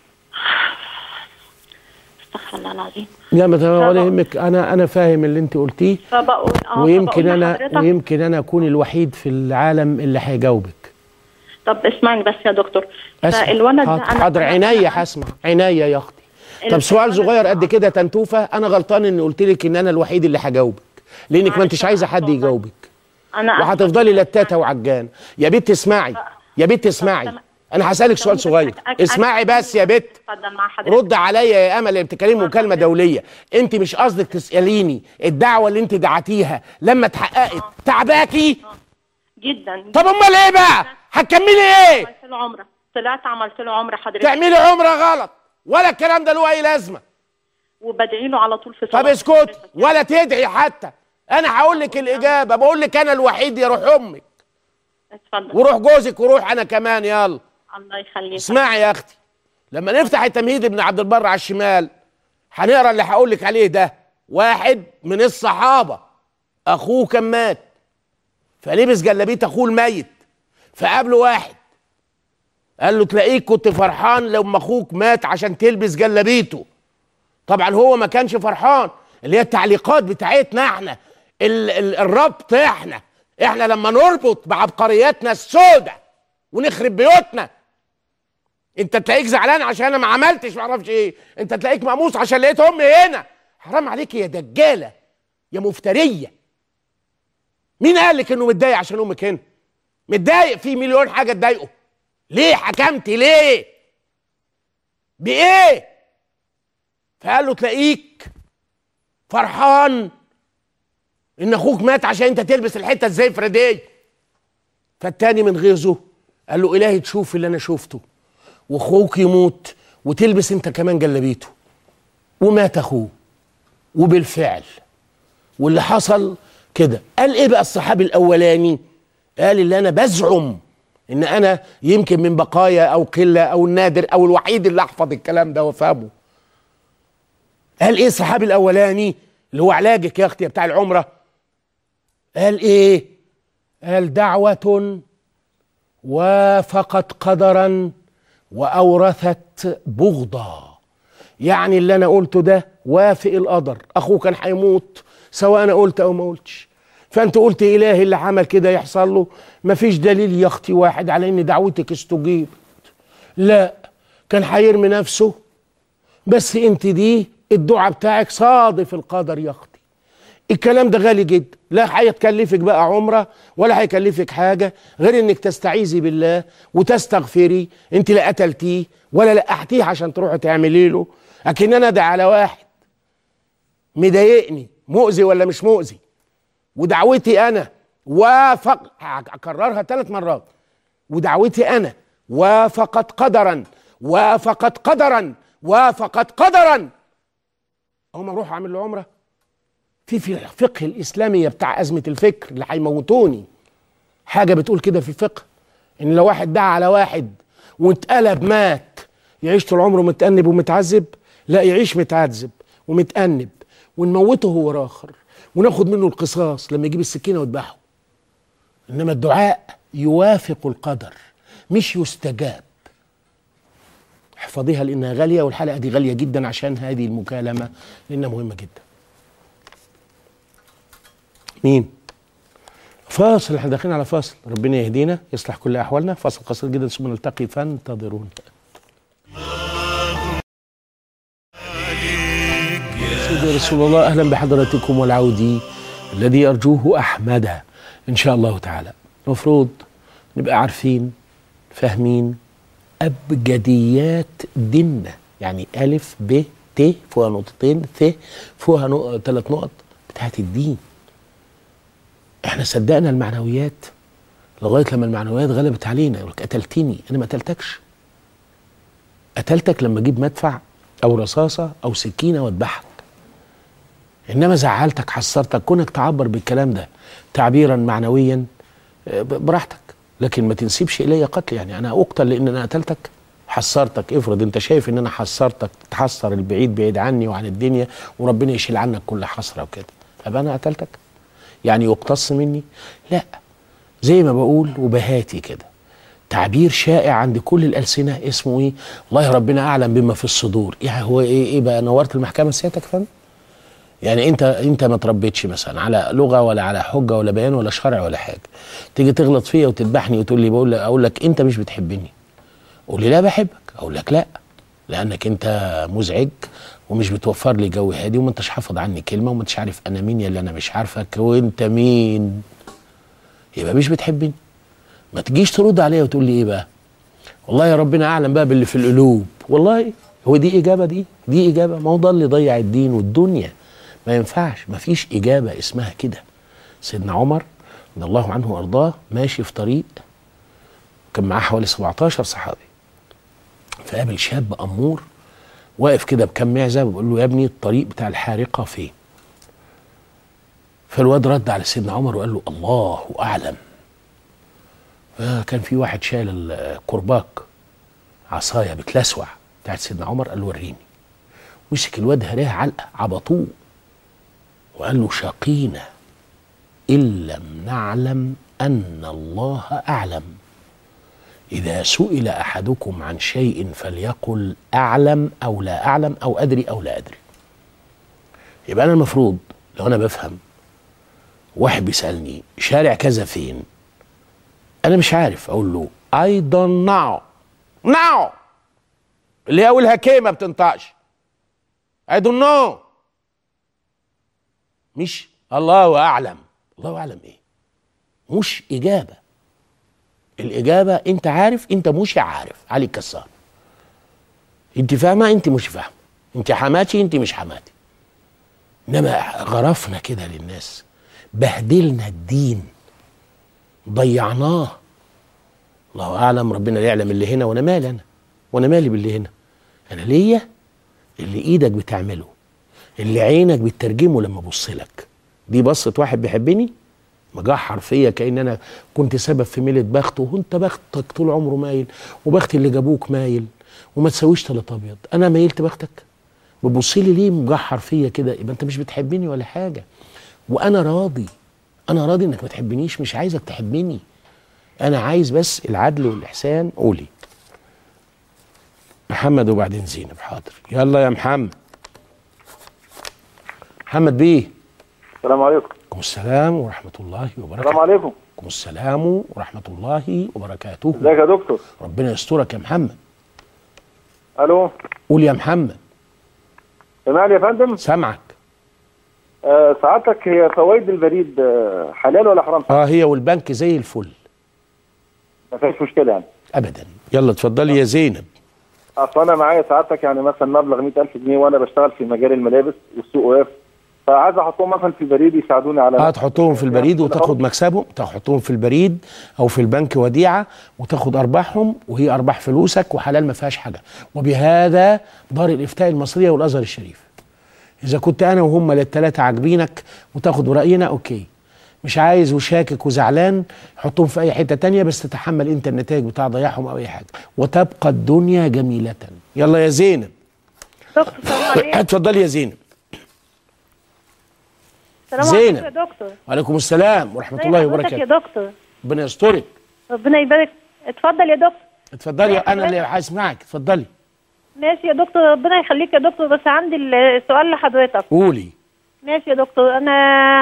استغفر الله العظيم لا ما تمام ولا فبقول- يهمك انا انا فاهم اللي انت قلتيه فبقول اه ويمكن فبقول انا لحضرتك- ويمكن انا اكون الوحيد في العالم اللي هيجاوبك طب اسمعني بس يا دكتور أسمع. فالولد ده حاضر, انا حاضر أنا- عينيا أنا- هسمع عينيا يا اختي طب ال- سؤال الولد صغير ده- قد كده تنتوفه انا غلطان اني قلت لك ان انا الوحيد اللي هجاوبك لانك ما معلش انتش عايزه أنا حد آسفة يجاوبك انا آسفة. وهتفضلي لتاته وعجان يا بنت اسمعي يا بنت اسمعي انا هسالك سؤال صغير اسمعي بس يا بنت اتفضل مع حضرتك رد عليا يا امل اللي بتكلمي مكالمه دوليه انت مش قصدك تساليني الدعوه اللي انت دعتيها لما اتحققت تعباكي جدا طب امال ايه بقى هتكملي ايه عملت له عمره طلعت عملت له عمره حضرتك تعملي عمره غلط ولا الكلام ده له اي لازمه وبدعي له على طول في طب صلاة اسكت حضرتك. ولا تدعي حتى انا هقول لك الاجابه بقول لك انا الوحيد يا روح امك اتفضل وروح جوزك وروح انا كمان يلا الله يخليك اسمعي يا اختي لما نفتح التمهيد ابن عبد البر على الشمال هنقرا اللي هقول لك عليه ده واحد من الصحابه اخوه كان مات فلبس جلابيه اخوه الميت فقابله واحد قال له تلاقيك كنت فرحان لما اخوك مات عشان تلبس جلابيته طبعا هو ما كانش فرحان اللي هي التعليقات بتاعتنا احنا ال ال الربط احنا احنا لما نربط بعبقرياتنا السوداء ونخرب بيوتنا انت تلاقيك زعلان عشان انا ما عملتش ما اعرفش ايه انت تلاقيك مقموص عشان لقيت امي هنا حرام عليك يا دجاله يا مفتريه مين قال لك انه متضايق عشان امك هنا متضايق في مليون حاجه تضايقه ليه حكمتي ليه بايه فقال له تلاقيك فرحان ان اخوك مات عشان انت تلبس الحته الزفره دي فالتاني من غيظه قال له الهي تشوف اللي انا شفته واخوك يموت وتلبس انت كمان جلابيته ومات اخوه وبالفعل واللي حصل كده قال ايه بقى الصحابي الاولاني قال اللي انا بزعم ان انا يمكن من بقايا او قله او النادر او الوحيد اللي احفظ الكلام ده وافهمه قال ايه الصحابي الاولاني اللي هو علاجك يا اختي بتاع العمره قال ايه قال دعوه وافقت قدرا واورثت بغضا يعني اللي انا قلته ده وافق القدر اخوه كان هيموت سواء انا قلت او ما قلتش فانت قلت الهي اللي عمل كده يحصل له مفيش دليل يا اختي واحد على ان دعوتك استجيبت لا كان هيرمي نفسه بس انت دي الدعاء بتاعك صادف القدر يا اختي الكلام ده غالي جدا لا هيتكلفك بقى عمره ولا هيكلفك حاجه غير انك تستعيذي بالله وتستغفري انت لا قتلتيه ولا لقحتيه عشان تروحي تعملي له لكن انا ده على واحد مضايقني مؤذي ولا مش مؤذي ودعوتي انا وافق اكررها ثلاث مرات ودعوتي انا وافقت قدرا وافقت قدرا وافقت قدرا اقوم اروح اعمل له عمره في في الفقه الاسلامي بتاع ازمه الفكر اللي هيموتوني حاجه بتقول كده في الفقه ان لو واحد دعا على واحد واتقلب مات يعيش طول عمره متأنب ومتعذب لا يعيش متعذب ومتأنب ونموته هو اخر وناخد منه القصاص لما يجيب السكينه ويذبحه انما الدعاء يوافق القدر مش يستجاب احفظيها لانها غاليه والحلقه دي غاليه جدا عشان هذه المكالمه لانها مهمه جدا مين فاصل احنا داخلين على فاصل ربنا يهدينا يصلح كل احوالنا فاصل قصير جدا ثم نلتقي فانتظرونا سيدي رسول الله اهلا بحضراتكم والعودي الذي ارجوه احمد ان شاء الله تعالى المفروض نبقى عارفين فاهمين ابجديات ديننا يعني الف ب ت فيها نقطتين ث فيها نق... ثلاث نقط بتاعت الدين احنا صدقنا المعنويات لغايه لما المعنويات غلبت علينا يقول لك قتلتني انا ما قتلتكش قتلتك لما اجيب مدفع او رصاصه او سكينه واذبحك انما زعلتك حسرتك كونك تعبر بالكلام ده تعبيرا معنويا آه، ب- براحتك لكن ما تنسبش الي قتل يعني انا اقتل لان انا قتلتك حسرتك افرض انت شايف ان انا حسرتك تحسر البعيد بعيد عني وعن الدنيا وربنا يشيل عنك كل حسره وكده ابقى انا قتلتك يعني يقتص مني لا زي ما بقول وبهاتي كده تعبير شائع عند كل الألسنة اسمه ايه والله ربنا أعلم بما في الصدور يعني هو ايه, إيه بقى نورت المحكمة سيادتك يا فندم يعني انت انت ما تربيتش مثلا على لغه ولا على حجه ولا بيان ولا شرع ولا حاجه تيجي تغلط فيا وتذبحني وتقول لي بقول لك اقول لك انت مش بتحبني قول لي لا بحبك اقول لك لا لانك انت مزعج ومش بتوفر لي جو هادي وما انتش حافظ عني كلمه وما انتش عارف انا مين يا اللي انا مش عارفك وانت مين يبقى مش بتحبني ما تجيش ترد عليا وتقول لي ايه بقى والله يا ربنا اعلم بقى باللي في القلوب والله هو دي اجابه دي دي اجابه ما هو ده اللي ضيع الدين والدنيا ما ينفعش ما فيش اجابه اسمها كده سيدنا عمر رضي الله عنه وارضاه ماشي في طريق كان معاه حوالي 17 صحابي فقابل شاب امور واقف كده بكم معزه بيقول له يا ابني الطريق بتاع الحارقه فين فالواد رد على سيدنا عمر وقال له الله اعلم فكان في واحد شايل الكرباج عصايه بتلسوع بتاعت سيدنا عمر قال له وريني مسك الواد هراه علقه عبطوه وقال له شقينا ان لم نعلم ان الله اعلم اذا سئل احدكم عن شيء فليقل اعلم او لا اعلم او ادري او لا ادري يبقى انا المفروض لو انا بفهم واحد بيسالني شارع كذا فين انا مش عارف اقول له I don't know now اللي اولها كي ما بتنطقش I don't know مش الله اعلم الله اعلم ايه مش اجابه الاجابه انت عارف انت مش عارف علي الكسار انت فاهمه انت مش فاهمه انت حماتي انت مش حماتي انما غرفنا كده للناس بهدلنا الدين ضيعناه الله اعلم ربنا لا يعلم اللي هنا وانا مالي انا وانا مالي باللي هنا انا ليا اللي ايدك بتعمله اللي عينك بتترجمه لما ابص لك دي بصه واحد بيحبني مجحر فيا كان انا كنت سبب في ميله بخته وانت بختك طول عمره مايل وبخت اللي جابوك مايل وما تسويش تلات ابيض انا ميلت بختك بتبص لي ليه مجحر فيا كده يبقى انت مش بتحبني ولا حاجه وانا راضي انا راضي انك ما تحبنيش مش عايزك تحبني انا عايز بس العدل والاحسان قولي محمد وبعدين زينب حاضر يلا يا محمد محمد بيه السلام عليكم عليكم السلام ورحمة الله السلام وبركاته عليكم عليكم السلام ورحمة الله وبركاته ازيك يا دكتور ربنا يسترك يا محمد الو قول يا محمد سامعني يا فندم سامعك آه سعادتك هي فوائد البريد آه حلال ولا حرام اه هي والبنك زي الفل ما فيش مشكله يعني ابدا يلا اتفضلي يا زينب اصل انا معايا سعادتك يعني مثلا مبلغ 100000 جنيه وانا بشتغل في مجال الملابس والسوق واقف فعايز احطهم مثلا في البريد يساعدوني على اه تحطهم في البريد وتاخد مكسبهم تحطهم في البريد او في البنك وديعه وتاخد ارباحهم وهي ارباح فلوسك وحلال ما فيهاش حاجه وبهذا دار الافتاء المصريه والازهر الشريف اذا كنت انا وهم الثلاثه عاجبينك وتاخد راينا اوكي مش عايز وشاكك وزعلان حطهم في اي حته تانية بس تتحمل انت النتائج بتاع ضياعهم او اي حاجه وتبقى الدنيا جميله يلا يا زينب دكتور السلام عليكم اتفضلي يا زينب السلام زينب. عليكم يا دكتور وعليكم السلام ورحمه ازي الله حضرتك يا وبركاته دكتور ربنا يسترك ربنا يبارك اتفضل يا دكتور اتفضلي انا اللي هسمعك اتفضلي ماشي يا دكتور ربنا يخليك يا دكتور بس عندي السؤال لحضرتك قولي ماشي يا دكتور انا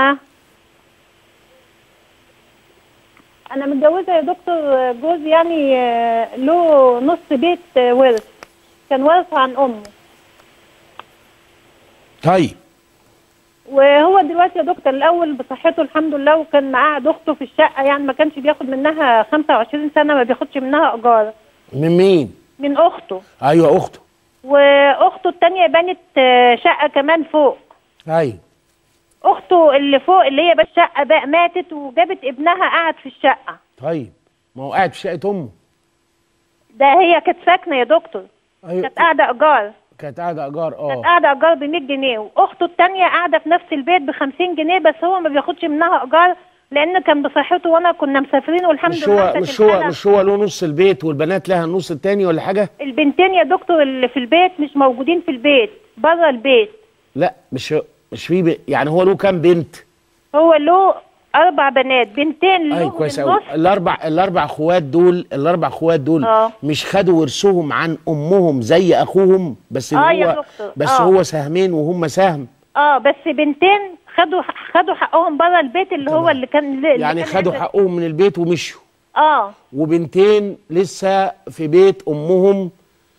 انا متجوزه يا دكتور جوزي يعني آه، له نص بيت آه، ورث كان ورثه عن امه طيب وهو دلوقتي يا دكتور الاول بصحته الحمد لله وكان معاه اخته في الشقه يعني ما كانش بياخد منها 25 سنه ما بياخدش منها ايجار من مين من اخته ايوه اخته واخته التانية بنت آه، شقه كمان فوق ايوه اخته اللي فوق اللي هي بس شقه بقى ماتت وجابت ابنها قعد في الشقه طيب ما هو قاعد في شقه امه ده هي كانت ساكنه يا دكتور ايوه كانت قاعده ايجار كانت قاعده ايجار كانت اه قاعده ايجار ب 100 جنيه واخته التانية قاعده في نفس البيت ب 50 جنيه بس هو ما بياخدش منها ايجار لان كان بصحته وانا كنا مسافرين والحمد مش لله هو كانت مش هو الحالة- مش هو له نص البيت والبنات لها النص التاني ولا حاجه البنتين يا دكتور اللي في البيت مش موجودين في البيت بره البيت لا مش مش في بي... يعني هو له كام بنت هو له اربع بنات بنتين له اي كويس قوي النص الاربع الاربع اخوات دول الاربع اخوات دول آه. مش خدوا ورثهم عن امهم زي اخوهم بس آه يا هو دكتور، بس آه. هو سهمين وهم سهم اه اه بس بنتين خدوا خدوا حقهم بره البيت اللي هو اللي كان اللي يعني كان خدوا عايز- حقهم من البيت ومشوا اه وبنتين لسه في بيت امهم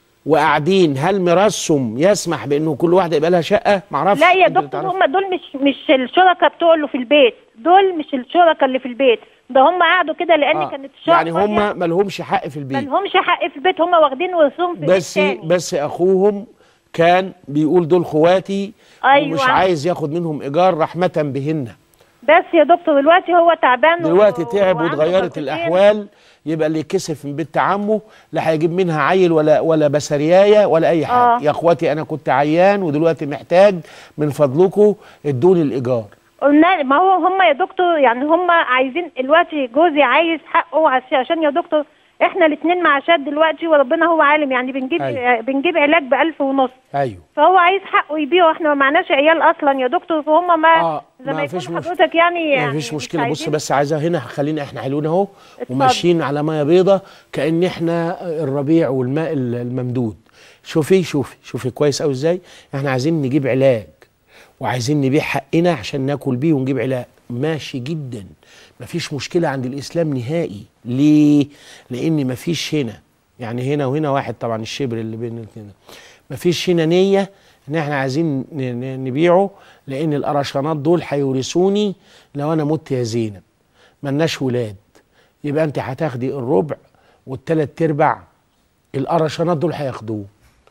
وقاعدين هل ميراثهم يسمح بانه كل واحده يبقى لها شقه معرفش لا يا أنت اللي دكتور تعرف. هم دول مش مش الشركاء بتوع اللي في البيت دول مش الشركاء اللي في البيت ده هم قعدوا كده لان آه. كانت الشقه يعني هم ما لهمش حق في ما البيت لهمش حق في البيت هم واخدين ورثهم في بس بيت تاني. بس اخوهم كان بيقول دول خواتي أيوة. ومش عايز ياخد منهم ايجار رحمه بهن بس يا دكتور دلوقتي هو تعبان و- دلوقتي تعب وعنده واتغيرت ضغطتين. الاحوال يبقى اللي كسف من بنت عمه لا هيجيب منها عيل ولا ولا بسريايه ولا اي حاجه آه. يا اخواتي انا كنت عيان ودلوقتي محتاج من فضلكم ادوني الايجار قلنا ما هو هم يا دكتور يعني هم عايزين دلوقتي جوزي عايز حقه عش- عشان يا دكتور احنا الاثنين معاشات دلوقتي وربنا هو عالم يعني بنجيب أيوة. بنجيب علاج بألف ونص ايوه فهو عايز حقه يبيعه احنا ما معناش عيال اصلا يا دكتور فهم ما آه، زي ما ما فيش يكون مش- حضرتك يعني ما فيش مشكله بص عايزين- بس عايزاه هنا خلينا احنا حلوين اهو اتفضل. وماشيين على ميه بيضه كان احنا الربيع والماء ال- الممدود شوفي شوفي شوفي كويس قوي ازاي احنا عايزين نجيب علاج وعايزين نبيع حقنا عشان ناكل بيه ونجيب علاج ماشي جدا مفيش مشكله عند الاسلام نهائي ليه لان مفيش هنا يعني هنا وهنا واحد طبعا الشبر اللي بين الاثنين مفيش هنا نيه ان احنا عايزين ن- ن- نبيعه لان القرشانات دول هيورثوني لو انا مت يا زينب ملناش ولاد يبقى انت هتاخدي الربع والتلات ارباع القرشانات دول هياخدوه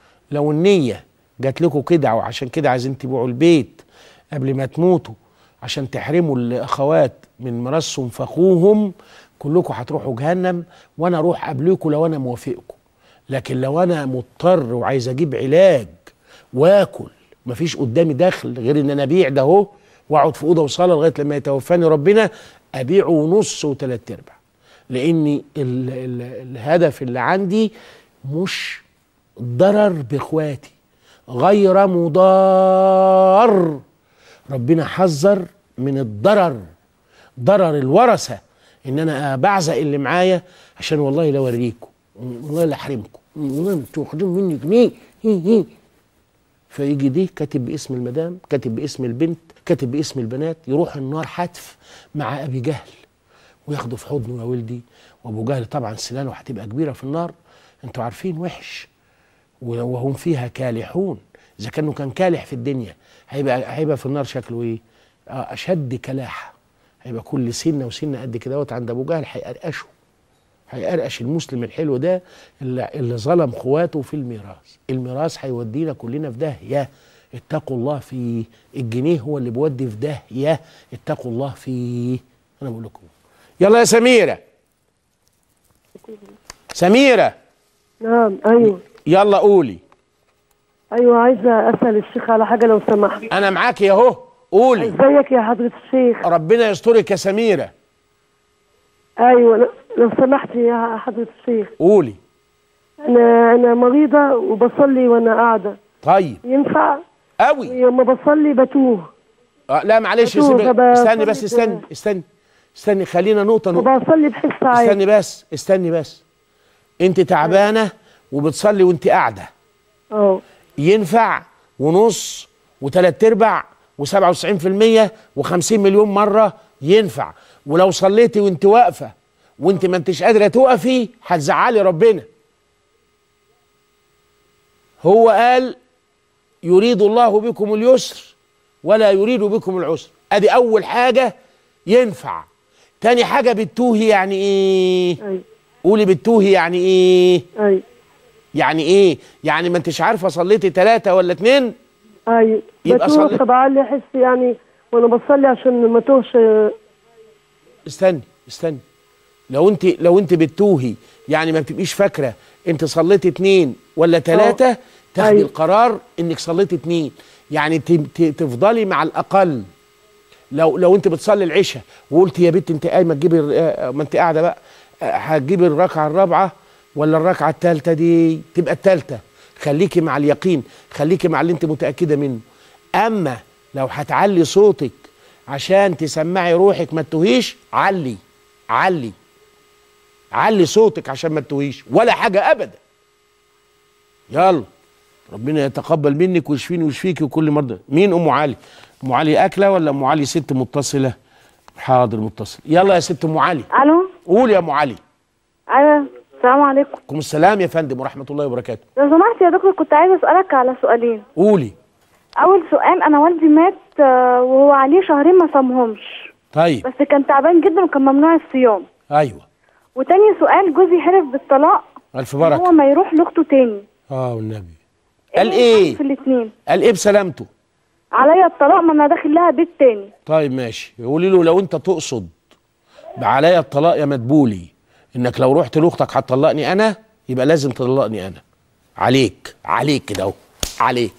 لو النية جات لكم كده وعشان كده عايزين تبيعوا البيت قبل ما تموتوا عشان تحرموا الاخوات من ميراثهم فاخوهم كلكم هتروحوا جهنم وانا اروح قبلكم لو انا موافقكم لكن لو انا مضطر وعايز اجيب علاج واكل مفيش قدامي دخل غير ان انا ابيع ده اهو واقعد في اوضه وصاله لغايه لما يتوفاني ربنا ابيعه نص وثلاث ارباع لان ال ال الهدف اللي عندي مش ضرر باخواتي غير مضار ربنا حذر من الضرر ضرر الورثه ان انا بعزق اللي معايا عشان والله لا اوريكم والله لا احرمكم والله انتوا واخدين مني جنيه هي هي فيجي دي كاتب باسم المدام كاتب باسم البنت كاتب باسم البنات يروح النار حتف مع ابي جهل وياخده في حضنه يا ولدي وابو جهل طبعا سنانه هتبقى كبيره في النار انتوا عارفين وحش وهم فيها كالحون اذا كانه كان كالح في الدنيا هيبقى هيبقى في النار شكله ايه آه اشد كلاحه هيبقى كل سنه وسنه قد كده عند ابو جهل هيقرقشه هيقرقش المسلم الحلو ده اللي, اللي ظلم خواته في الميراث الميراث هيودينا كلنا في داهيه اتقوا الله فيه الجنيه هو اللي بيودي في داهيه اتقوا الله فيه انا بقول لكم يلا يا سميره سميره نعم ايوه يلا قولي ايوه عايزه اسال الشيخ على حاجه لو سمحت انا معاكي اهو قولي ازيك يا حضره الشيخ ربنا يسترك يا سميره ايوه ل- لو سمحت يا حضره الشيخ قولي انا انا مريضه وبصلي وانا قاعده طيب ينفع قوي لما بصلي بتوه آه لا معلش أتوه، سيب- طب استني بس أصلي استني ب- استني استني خلينا نقطه نقطه وبصلي بحس عادي استني بس استني بس انت تعبانه وبتصلي وانت قاعده اه ينفع ونص وثلاث ارباع و97% و50 مليون مره ينفع ولو صليتي وانت واقفه وانت ما انتش قادره تقفي هتزعلي ربنا هو قال يريد الله بكم اليسر ولا يريد بكم العسر ادي اول حاجه ينفع تاني حاجه بالتوهي يعني ايه ايوه قولي بالتوهي يعني ايه ايوه يعني ايه يعني ما انتش عارفه صليتي ثلاثة ولا اتنين ايوه يبقى بتوه صلي- فبعلي احس يعني وانا بصلي عشان ما توهش استني استني لو انت لو انت بتتوهي يعني ما بتبقيش فاكره انت صليتي اتنين ولا ثلاثة تاخدي أيوة. القرار انك صليتي اتنين يعني ت- ت- تفضلي مع الاقل لو لو انت بتصلي العشاء وقلت يا بنت انت قايمه تجيبي الر- آه، ما انت قاعده بقى آه، هتجيبي الركعه الرابعه ولا الركعه الثالثه دي تبقى الثالثه خليكي مع اليقين خليكي مع اللي انت متاكده منه اما لو هتعلي صوتك عشان تسمعي روحك ما تتوهيش علي علي علي صوتك عشان ما تتوهيش ولا حاجه ابدا يلا ربنا يتقبل منك ويشفيني ويشفيك وكل مرضى مين ام علي ام علي اكله ولا ام علي ست متصله حاضر متصل يلا يا ست ام علي الو قول يا ام علي ايوه السلام عليكم عليكم السلام يا فندم ورحمه الله وبركاته لو سمحت يا دكتور كنت عايزه اسالك على سؤالين قولي اول سؤال انا والدي مات آه، وهو عليه شهرين ما صامهمش طيب بس كان تعبان جدا وكان ممنوع الصيام ايوه وتاني سؤال جوزي حلف بالطلاق الف هو بركه ما يروح لاخته تاني اه والنبي قال ايه في الاثنين قال ايه بسلامته عليا الطلاق ما انا داخل لها بيت تاني طيب ماشي قولي له لو انت تقصد بعليا الطلاق يا مدبولي انك لو رحت لاختك هتطلقني انا يبقى لازم تطلقني انا عليك عليك كده اهو عليك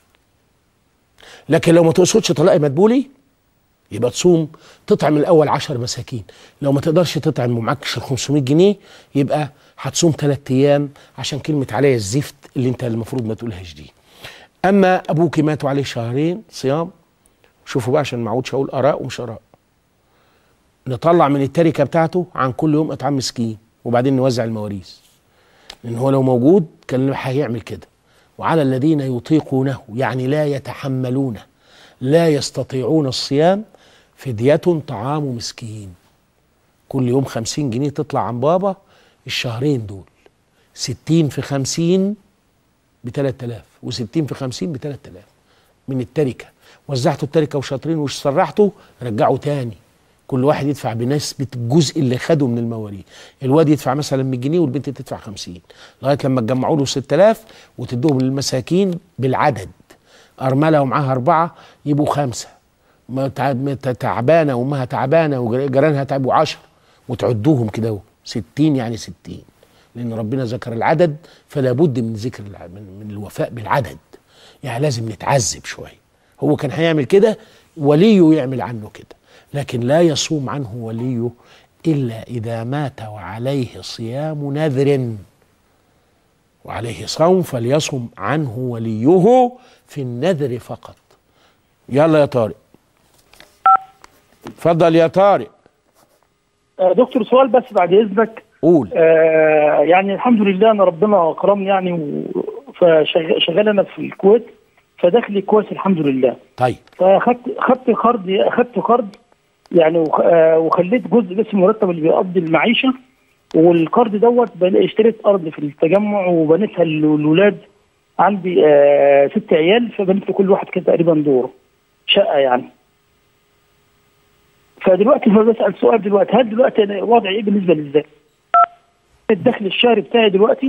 لكن لو ما تقصدش طلاق يا مدبولي يبقى تصوم تطعم الاول 10 مساكين لو ما تقدرش تطعم ومعكش ال 500 جنيه يبقى هتصوم ثلاث ايام عشان كلمه عليا الزفت اللي انت المفروض ما تقولهاش دي اما ابوكي مات وعليه شهرين صيام شوفوا بقى عشان ما اقعدش اقول اراء ومش اراء نطلع من التركه بتاعته عن كل يوم اطعام مسكين وبعدين نوزع المواريث لان هو لو موجود كان هيعمل كده وعلى الذين يطيقونه يعني لا يتحملونه لا يستطيعون الصيام فدية طعام مسكين كل يوم خمسين جنيه تطلع عن بابا الشهرين دول ستين في خمسين بتلات آلاف وستين في خمسين بتلات آلاف من التركة وزعتوا التركة وشاطرين وش سرحتوا رجعوا تاني كل واحد يدفع بنسبة الجزء اللي خده من المواريث الواد يدفع مثلا 100 جنيه والبنت تدفع 50 لغاية لما تجمعوا له 6000 وتدوهم للمساكين بالعدد أرملة ومعاها أربعة يبقوا خمسة ما تع- ما ت- تعبانة وأمها تعبانة وجيرانها تعبوا عشر وتعدوهم كده اهو 60 يعني 60 لأن ربنا ذكر العدد فلا بد من ذكر الع- من, من الوفاء بالعدد يعني لازم نتعذب شوية هو كان هيعمل كده وليه يعمل عنه كده لكن لا يصوم عنه وليه إلا إذا مات وعليه صيام نذر وعليه صوم فليصم عنه وليه في النذر فقط يلا يا طارق اتفضل يا طارق آه، دكتور سؤال بس بعد اذنك قول آه يعني الحمد لله انا ربنا اكرمني يعني فشغال انا في الكويت فدخلي كويس الحمد لله طيب فاخدت خدت قرض اخدت قرض يعني وخ- آه، وخليت جزء بس مرتب اللي بيقضي المعيشه والقرض دوت بل- اشتريت ارض في التجمع وبنيتها للولاد عندي آه ست عيال فبنيت لكل واحد كده تقريبا دور شقه يعني فدلوقتي انا بسال سؤال دلوقتي هل دلوقتي أنا وضعي ايه بالنسبه للزكاه؟ الدخل الشهري بتاعي دلوقتي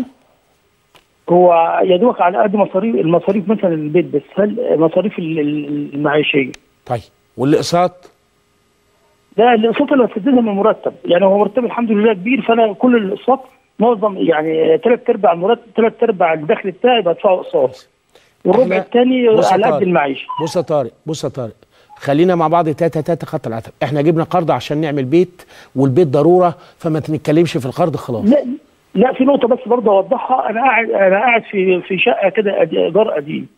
هو يا دوبك على قد مصاريف المصاريف مثلا البيت بس هل مصاريف ال- ال- المعيشيه طيب والاقساط لا الاقساط اللي بسددها من المرتب يعني هو مرتب الحمد لله كبير فانا كل الاقساط معظم يعني ثلاث ارباع المرتب ثلاث ارباع الدخل بتاعي بدفعه اقساط والربع إحنا- الثاني بص يا على قد طارق، المعيشه بص يا طارق بص يا طارق خلينا مع بعض تاتا تاتا خط العتب احنا جبنا قرض عشان نعمل بيت والبيت ضروره فما تنتكلمش في القرض خلاص لا لا في نقطه بس برضه اوضحها انا قاعد انا قاعد في في شقه كده أد- ايجار قديم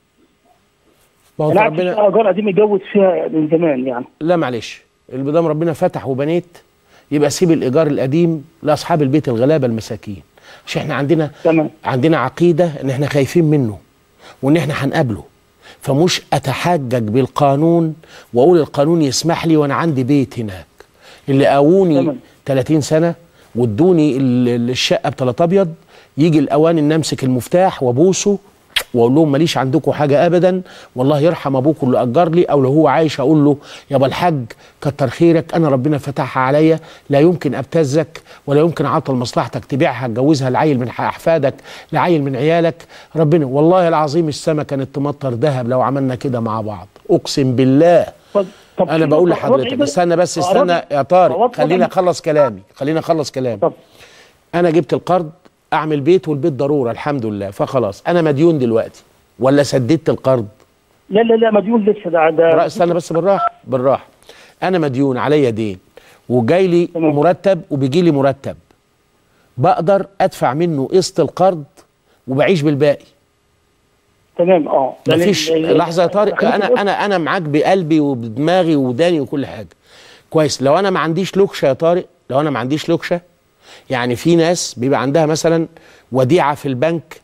ما هو انا قاعد في ربنا شقه ايجار قديم متجوز فيها من زمان يعني لا معلش اللي دام ربنا فتح وبنيت يبقى سيب الايجار القديم لاصحاب البيت الغلابه المساكين عشان احنا عندنا تمام عندنا عقيده ان احنا خايفين منه وان احنا هنقابله فمش اتحجج بالقانون واقول القانون يسمح لي وانا عندي بيت هناك اللي قاووني تمام. 30 سنه وادوني ال- ال- الشقه بطلات ابيض يجي الاوان ان امسك المفتاح وابوسه واقول لهم ماليش عندكم حاجه ابدا والله يرحم ابوكم اللي اجر لي او لو هو عايش اقول له يابا الحاج كتر خيرك انا ربنا فتحها عليا لا يمكن ابتزك ولا يمكن اعطل مصلحتك تبيعها تجوزها لعيل من احفادك لعيل من عيالك ربنا والله العظيم السما كانت تمطر ذهب لو عملنا كده مع بعض اقسم بالله طب طب انا في بقول نقطة، لحضرتك وضعي بس- استنى بس آه، استنى وضعي- يا طارق وضعي- خليني اخلص كلامي خليني اخلص كلامي طب انا جبت القرض اعمل بيت والبيت ضروره الحمد لله فخلاص انا مديون دلوقتي ولا سددت القرض لا لا لا مديون لسه ده بالراحة، ده استنى بس بالراحه بالراحه انا مديون عليا دين وجاي لي تمام. مرتب وبيجي لي مرتب بقدر ادفع منه قسط القرض وبعيش بالباقي تمام اه يعني مفيش ال- ال- لحظه يا طارق خليك انا بص- انا انا معاك بقلبي وبدماغي وداني وكل حاجه كويس لو انا ما عنديش لوكشه يا طارق لو انا ما عنديش لوكشه يعني في ناس بيبقى عندها مثلا وديعه في البنك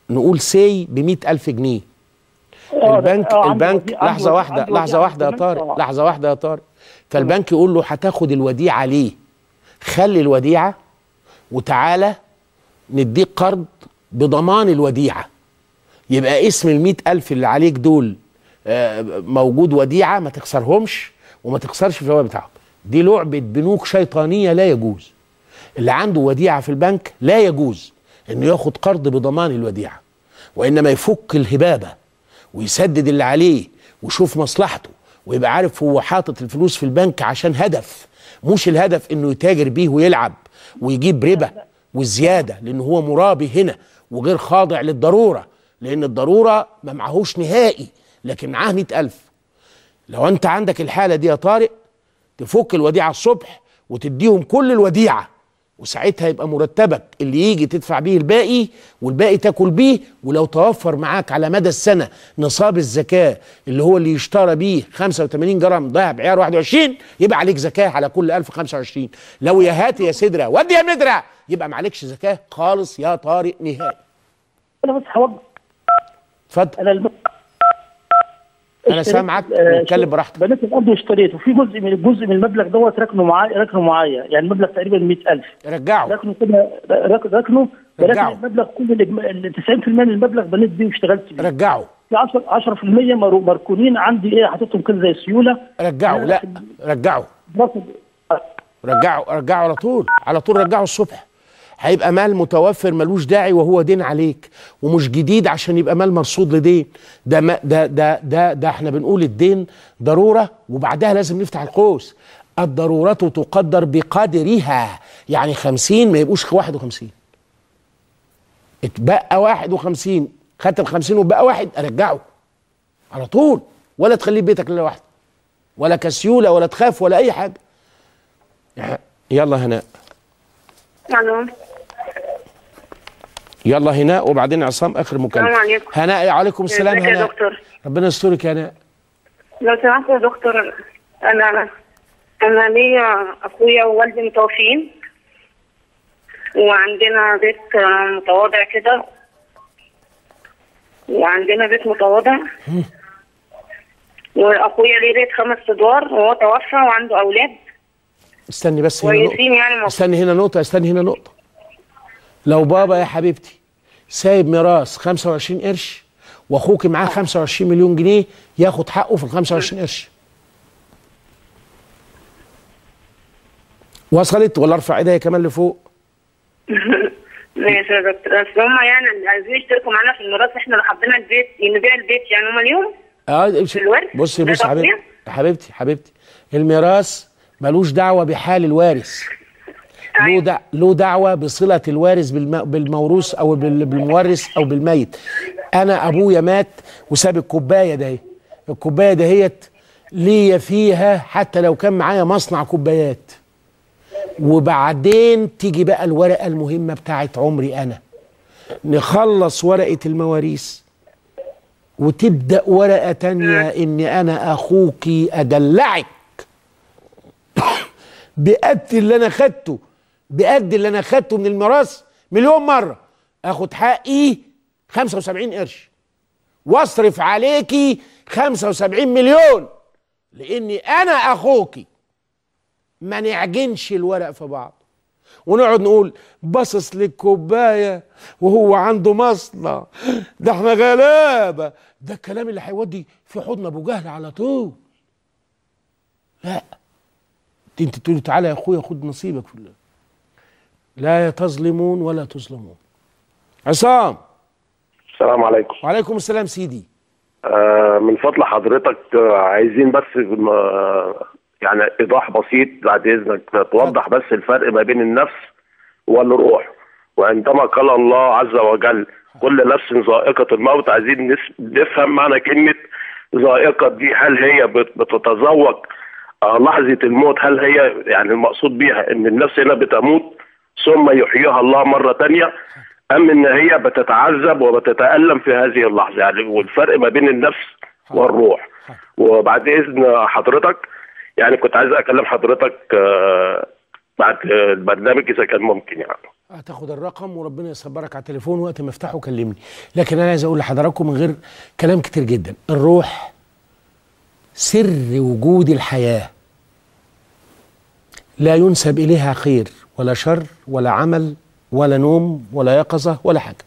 نقول سي ب ألف جنيه آه، البنك آه، عنده البنك وديعة- عنده لحظه وديعة- واحده عنده لحظه وديعة واحده يا كمان. طارق آه. لحظه واحده يا طارق فالبنك يقول له هتاخد الوديعه ليه خلي الوديعه وتعالى نديك قرض بضمان الوديعه يبقى اسم المئة ألف اللي عليك دول آه، موجود وديعة ما تخسرهمش وما تخسرش في الفوائد بتاعهم دي لعبة بنوك شيطانية لا يجوز اللي عنده وديعة في البنك لا يجوز انه ياخد قرض بضمان الوديعة وانما يفك الهبابة ويسدد اللي عليه ويشوف مصلحته ويبقى عارف هو حاطط الفلوس في البنك عشان هدف مش الهدف انه يتاجر بيه ويلعب ويجيب ربا والزيادة لان هو مرابي هنا وغير خاضع للضرورة لان الضرورة ما معهوش نهائي لكن معاه مئة ألف لو انت عندك الحالة دي يا طارق تفك الوديعة الصبح وتديهم كل الوديعة وساعتها يبقى مرتبك اللي يجي تدفع بيه الباقي والباقي تاكل بيه ولو توفر معاك على مدى السنة نصاب الزكاة اللي هو اللي يشترى بيه 85 جرام ذهب عيار 21 يبقى عليك زكاة على كل 1000 25 لو يا هات يا سدرة ودي يا مدرة يبقى معلكش زكاة خالص يا طارق نهائي انا بس هوجه اتفضل انا الم... انا اشتريت- سامعك آه، واتكلم براحتك بنيت الارض واشتريت وفي جزء من الجزء من المبلغ دوت ركنه معايا ركنه معايا يعني المبلغ تقريبا 100000 رجعه ركنه كده رك- ركنه ولكن رجعه. المبلغ كل الإجم- ال 90% من المبلغ بنيت بيه واشتغلت بيه رجعه في 10 10% مرو- مركونين عندي ايه حاططهم كده زي سيوله رجعه لا رجعه رافض رجعه رجعه على طول على طول رجعه الصبح هيبقى مال متوفر ملوش داعي وهو دين عليك ومش جديد عشان يبقى مال مرصود لدين ده ما ده ده ده ده احنا بنقول الدين ضروره وبعدها لازم نفتح القوس الضرورة تقدر بقدرها يعني خمسين ما يبقوش واحد وخمسين اتبقى واحد وخمسين خدت الخمسين وبقى واحد ارجعه على طول ولا تخليه في بيتك ليله واحده ولا كسيوله ولا تخاف ولا اي حاجه يلا هناء الو يلا هناء وبعدين عصام اخر مكالمه السلام عليكم. هناء عليكم السلام ازيك يا هناء دكتور ربنا يسترك يا هناء لو سمحت يا دكتور انا انا ليا اخويا ووالدي متوفيين وعندنا بيت آه، متواضع كده وعندنا بيت متواضع واخويا ليه بيت خمس ادوار وهو توفى وعنده اولاد استني بس هنا كويسين نقطه يعني مبسوطين. استني هنا نقطه استني هنا نقطه لو بابا يا حبيبتي سايب ميراث 25 قرش واخوك معاه 25 مليون جنيه ياخد حقه في ال 25 قرش وصلت ولا ارفع ايديا كمان لفوق ماشي يا دكتور بس هم يعني اللي عايزين يشتركوا معانا في الميراث احنا لو حبينا البيت نبيع البيت يعني هم اليوم اه امشي. الورث؟ بصي ده بصي يا حبيبتي تصنيع؟ يا حبيبتي حبيبتي الميراث ملوش دعوه بحال الوارث له دع... له دعوه بصله الوارث بالم... بالموروث او بال... بالمورث او بالميت انا ابويا مات وساب الكوبايه ده الكوبايه دهيت ليا فيها حتى لو كان معايا مصنع كوبايات وبعدين تيجي بقى الورقه المهمه بتاعت عمري انا نخلص ورقه المواريث وتبدأ ورقة تانية إن أنا أخوكي أدلعك بقد اللي أنا خدته بقد اللي أنا خدته من الميراث مليون مرة أخد حقي 75 قرش واصرف عليكي 75 مليون لأني أنا أخوكي ما نعجنش الورق في بعض ونقعد نقول باصص للكوبايه وهو عنده مصنع ده احنا غلابه ده الكلام اللي هيودي في حضن ابو جهل على طول لا دي انت تقولي تعالى يا اخويا خد نصيبك في الله لا تظلمون ولا تظلمون عصام السلام عليكم وعليكم السلام سيدي آه من فضل حضرتك آه عايزين بس آه يعني ايضاح بسيط بعد اذنك توضح بس الفرق ما بين النفس والروح وعندما قال الله عز وجل كل نفس ذائقة الموت عايزين نس- نفهم معنى كلمة ذائقة دي هل هي بت- بتتذوق آه لحظة الموت هل هي يعني المقصود بيها ان النفس هنا بتموت ثم يحييها الله مرة تانية ام ان هي بتتعذب وبتتألم في هذه اللحظة يعني والفرق ما بين النفس والروح وبعد اذن حضرتك يعني كنت عايز اكلم حضرتك آه، بعد البرنامج اذا كان ممكن يعني هتاخد الرقم وربنا يصبرك على التليفون وقت ما افتحه كلمني لكن انا عايز اقول لحضراتكم من غير كلام كتير جدا الروح سر وجود الحياه لا ينسب اليها خير ولا شر ولا عمل ولا نوم ولا يقظه ولا حاجه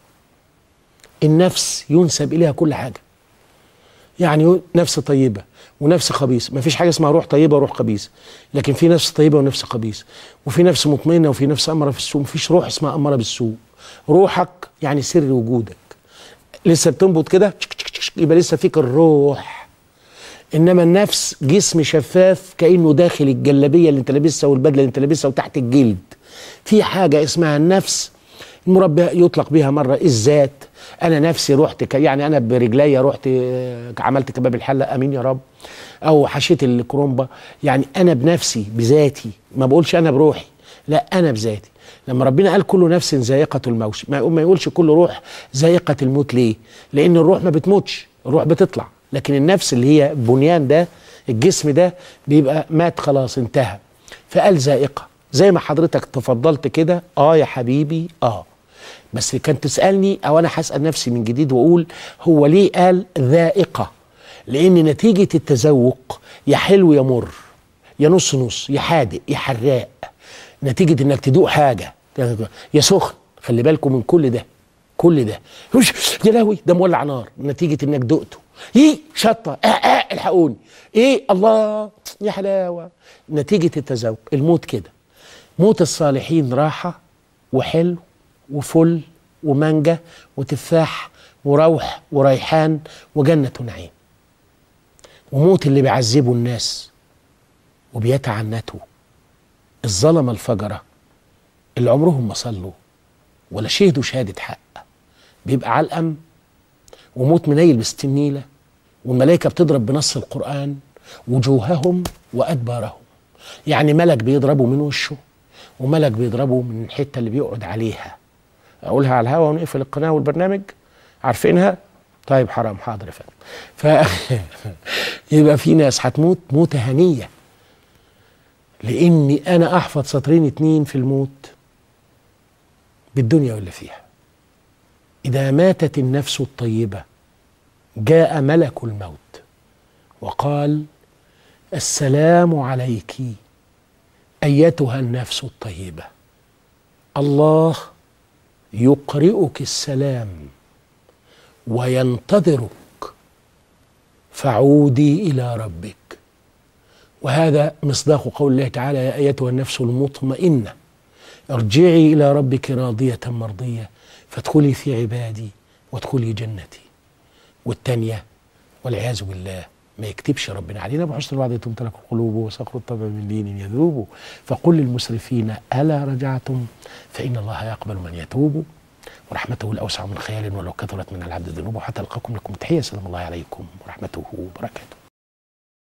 النفس ينسب اليها كل حاجه يعني نفس طيبه ونفس خبيث ما فيش حاجه اسمها روح طيبه وروح خبيث لكن في نفس طيبه ونفس خبيث وفي نفس مطمئنه وفي نفس امره في السوء مفيش روح اسمها امره بالسوء روحك يعني سر وجودك لسه بتنبض كده تشك تشك تشك، يبقى لسه فيك الروح انما النفس جسم شفاف كانه داخل الجلابيه اللي انت لابسها والبدله اللي انت لابسها وتحت الجلد في حاجه اسمها النفس المربى يطلق بها مره الذات انا نفسي رحت ك... يعني انا برجليا رحت آه، عملت كباب الحله امين يا رب او حشيت الكرومبه يعني انا بنفسي بذاتي ما بقولش انا بروحي لا انا بذاتي لما ربنا قال كل نفس ذائقه الموت ما ما يقولش كل روح ذائقه الموت ليه لان الروح ما بتموتش الروح بتطلع لكن النفس اللي هي البنيان ده الجسم ده بيبقى مات خلاص انتهى فقال ذائقه زي ما حضرتك تفضلت كده اه يا حبيبي اه بس كان تسالني او انا هسال نفسي من جديد واقول هو ليه قال ذائقه لان نتيجه التذوق يا حلو يا مر يا نص نص يا حادق يا حراق نتيجه انك تدوق حاجه يا سخن خلي بالكم من كل ده كل ده وش يا لهوي ده مولع نار نتيجه انك دقته ايه شطه آه آه الحقوني ايه الله يا حلاوه نتيجه التذوق الموت كده موت الصالحين راحه وحلو وفل ومانجا وتفاح وروح وريحان وجنة نعيم وموت اللي بيعذبوا الناس وبيتعنتوا الظلمة الفجرة اللي عمرهم ما صلوا ولا شهدوا شهادة حق بيبقى علقم وموت منيل بالستنيلة والملائكة بتضرب بنص القرآن وجوههم وأدبارهم يعني ملك بيضربه من وشه وملك بيضربه من الحتة اللي بيقعد عليها أقولها على الهوا ونقفل القناة والبرنامج عارفينها طيب حرام حاضر يا فندم ف يبقى في ناس هتموت موتة هنية لاني انا احفظ سطرين اتنين في الموت بالدنيا واللي فيها اذا ماتت النفس الطيبه جاء ملك الموت وقال السلام عليك ايتها النفس الطيبه الله يقرئك السلام وينتظرك فعودي الى ربك وهذا مصداق قول الله تعالى يا ايتها النفس المطمئنه ارجعي الى ربك راضيه مرضيه فادخلي في عبادي وادخلي جنتي والثانيه والعياذ بالله ما يكتبش ربنا علينا بحسن الوعد تمتلك القلوب وصقر الطبع من لين يذوب فقل للمسرفين الا رجعتم فان الله يقبل من يتوب ورحمته الاوسع من خيال ولو كثرت من العبد ذنوبه حتى القاكم لكم تحيه سلام الله عليكم ورحمته وبركاته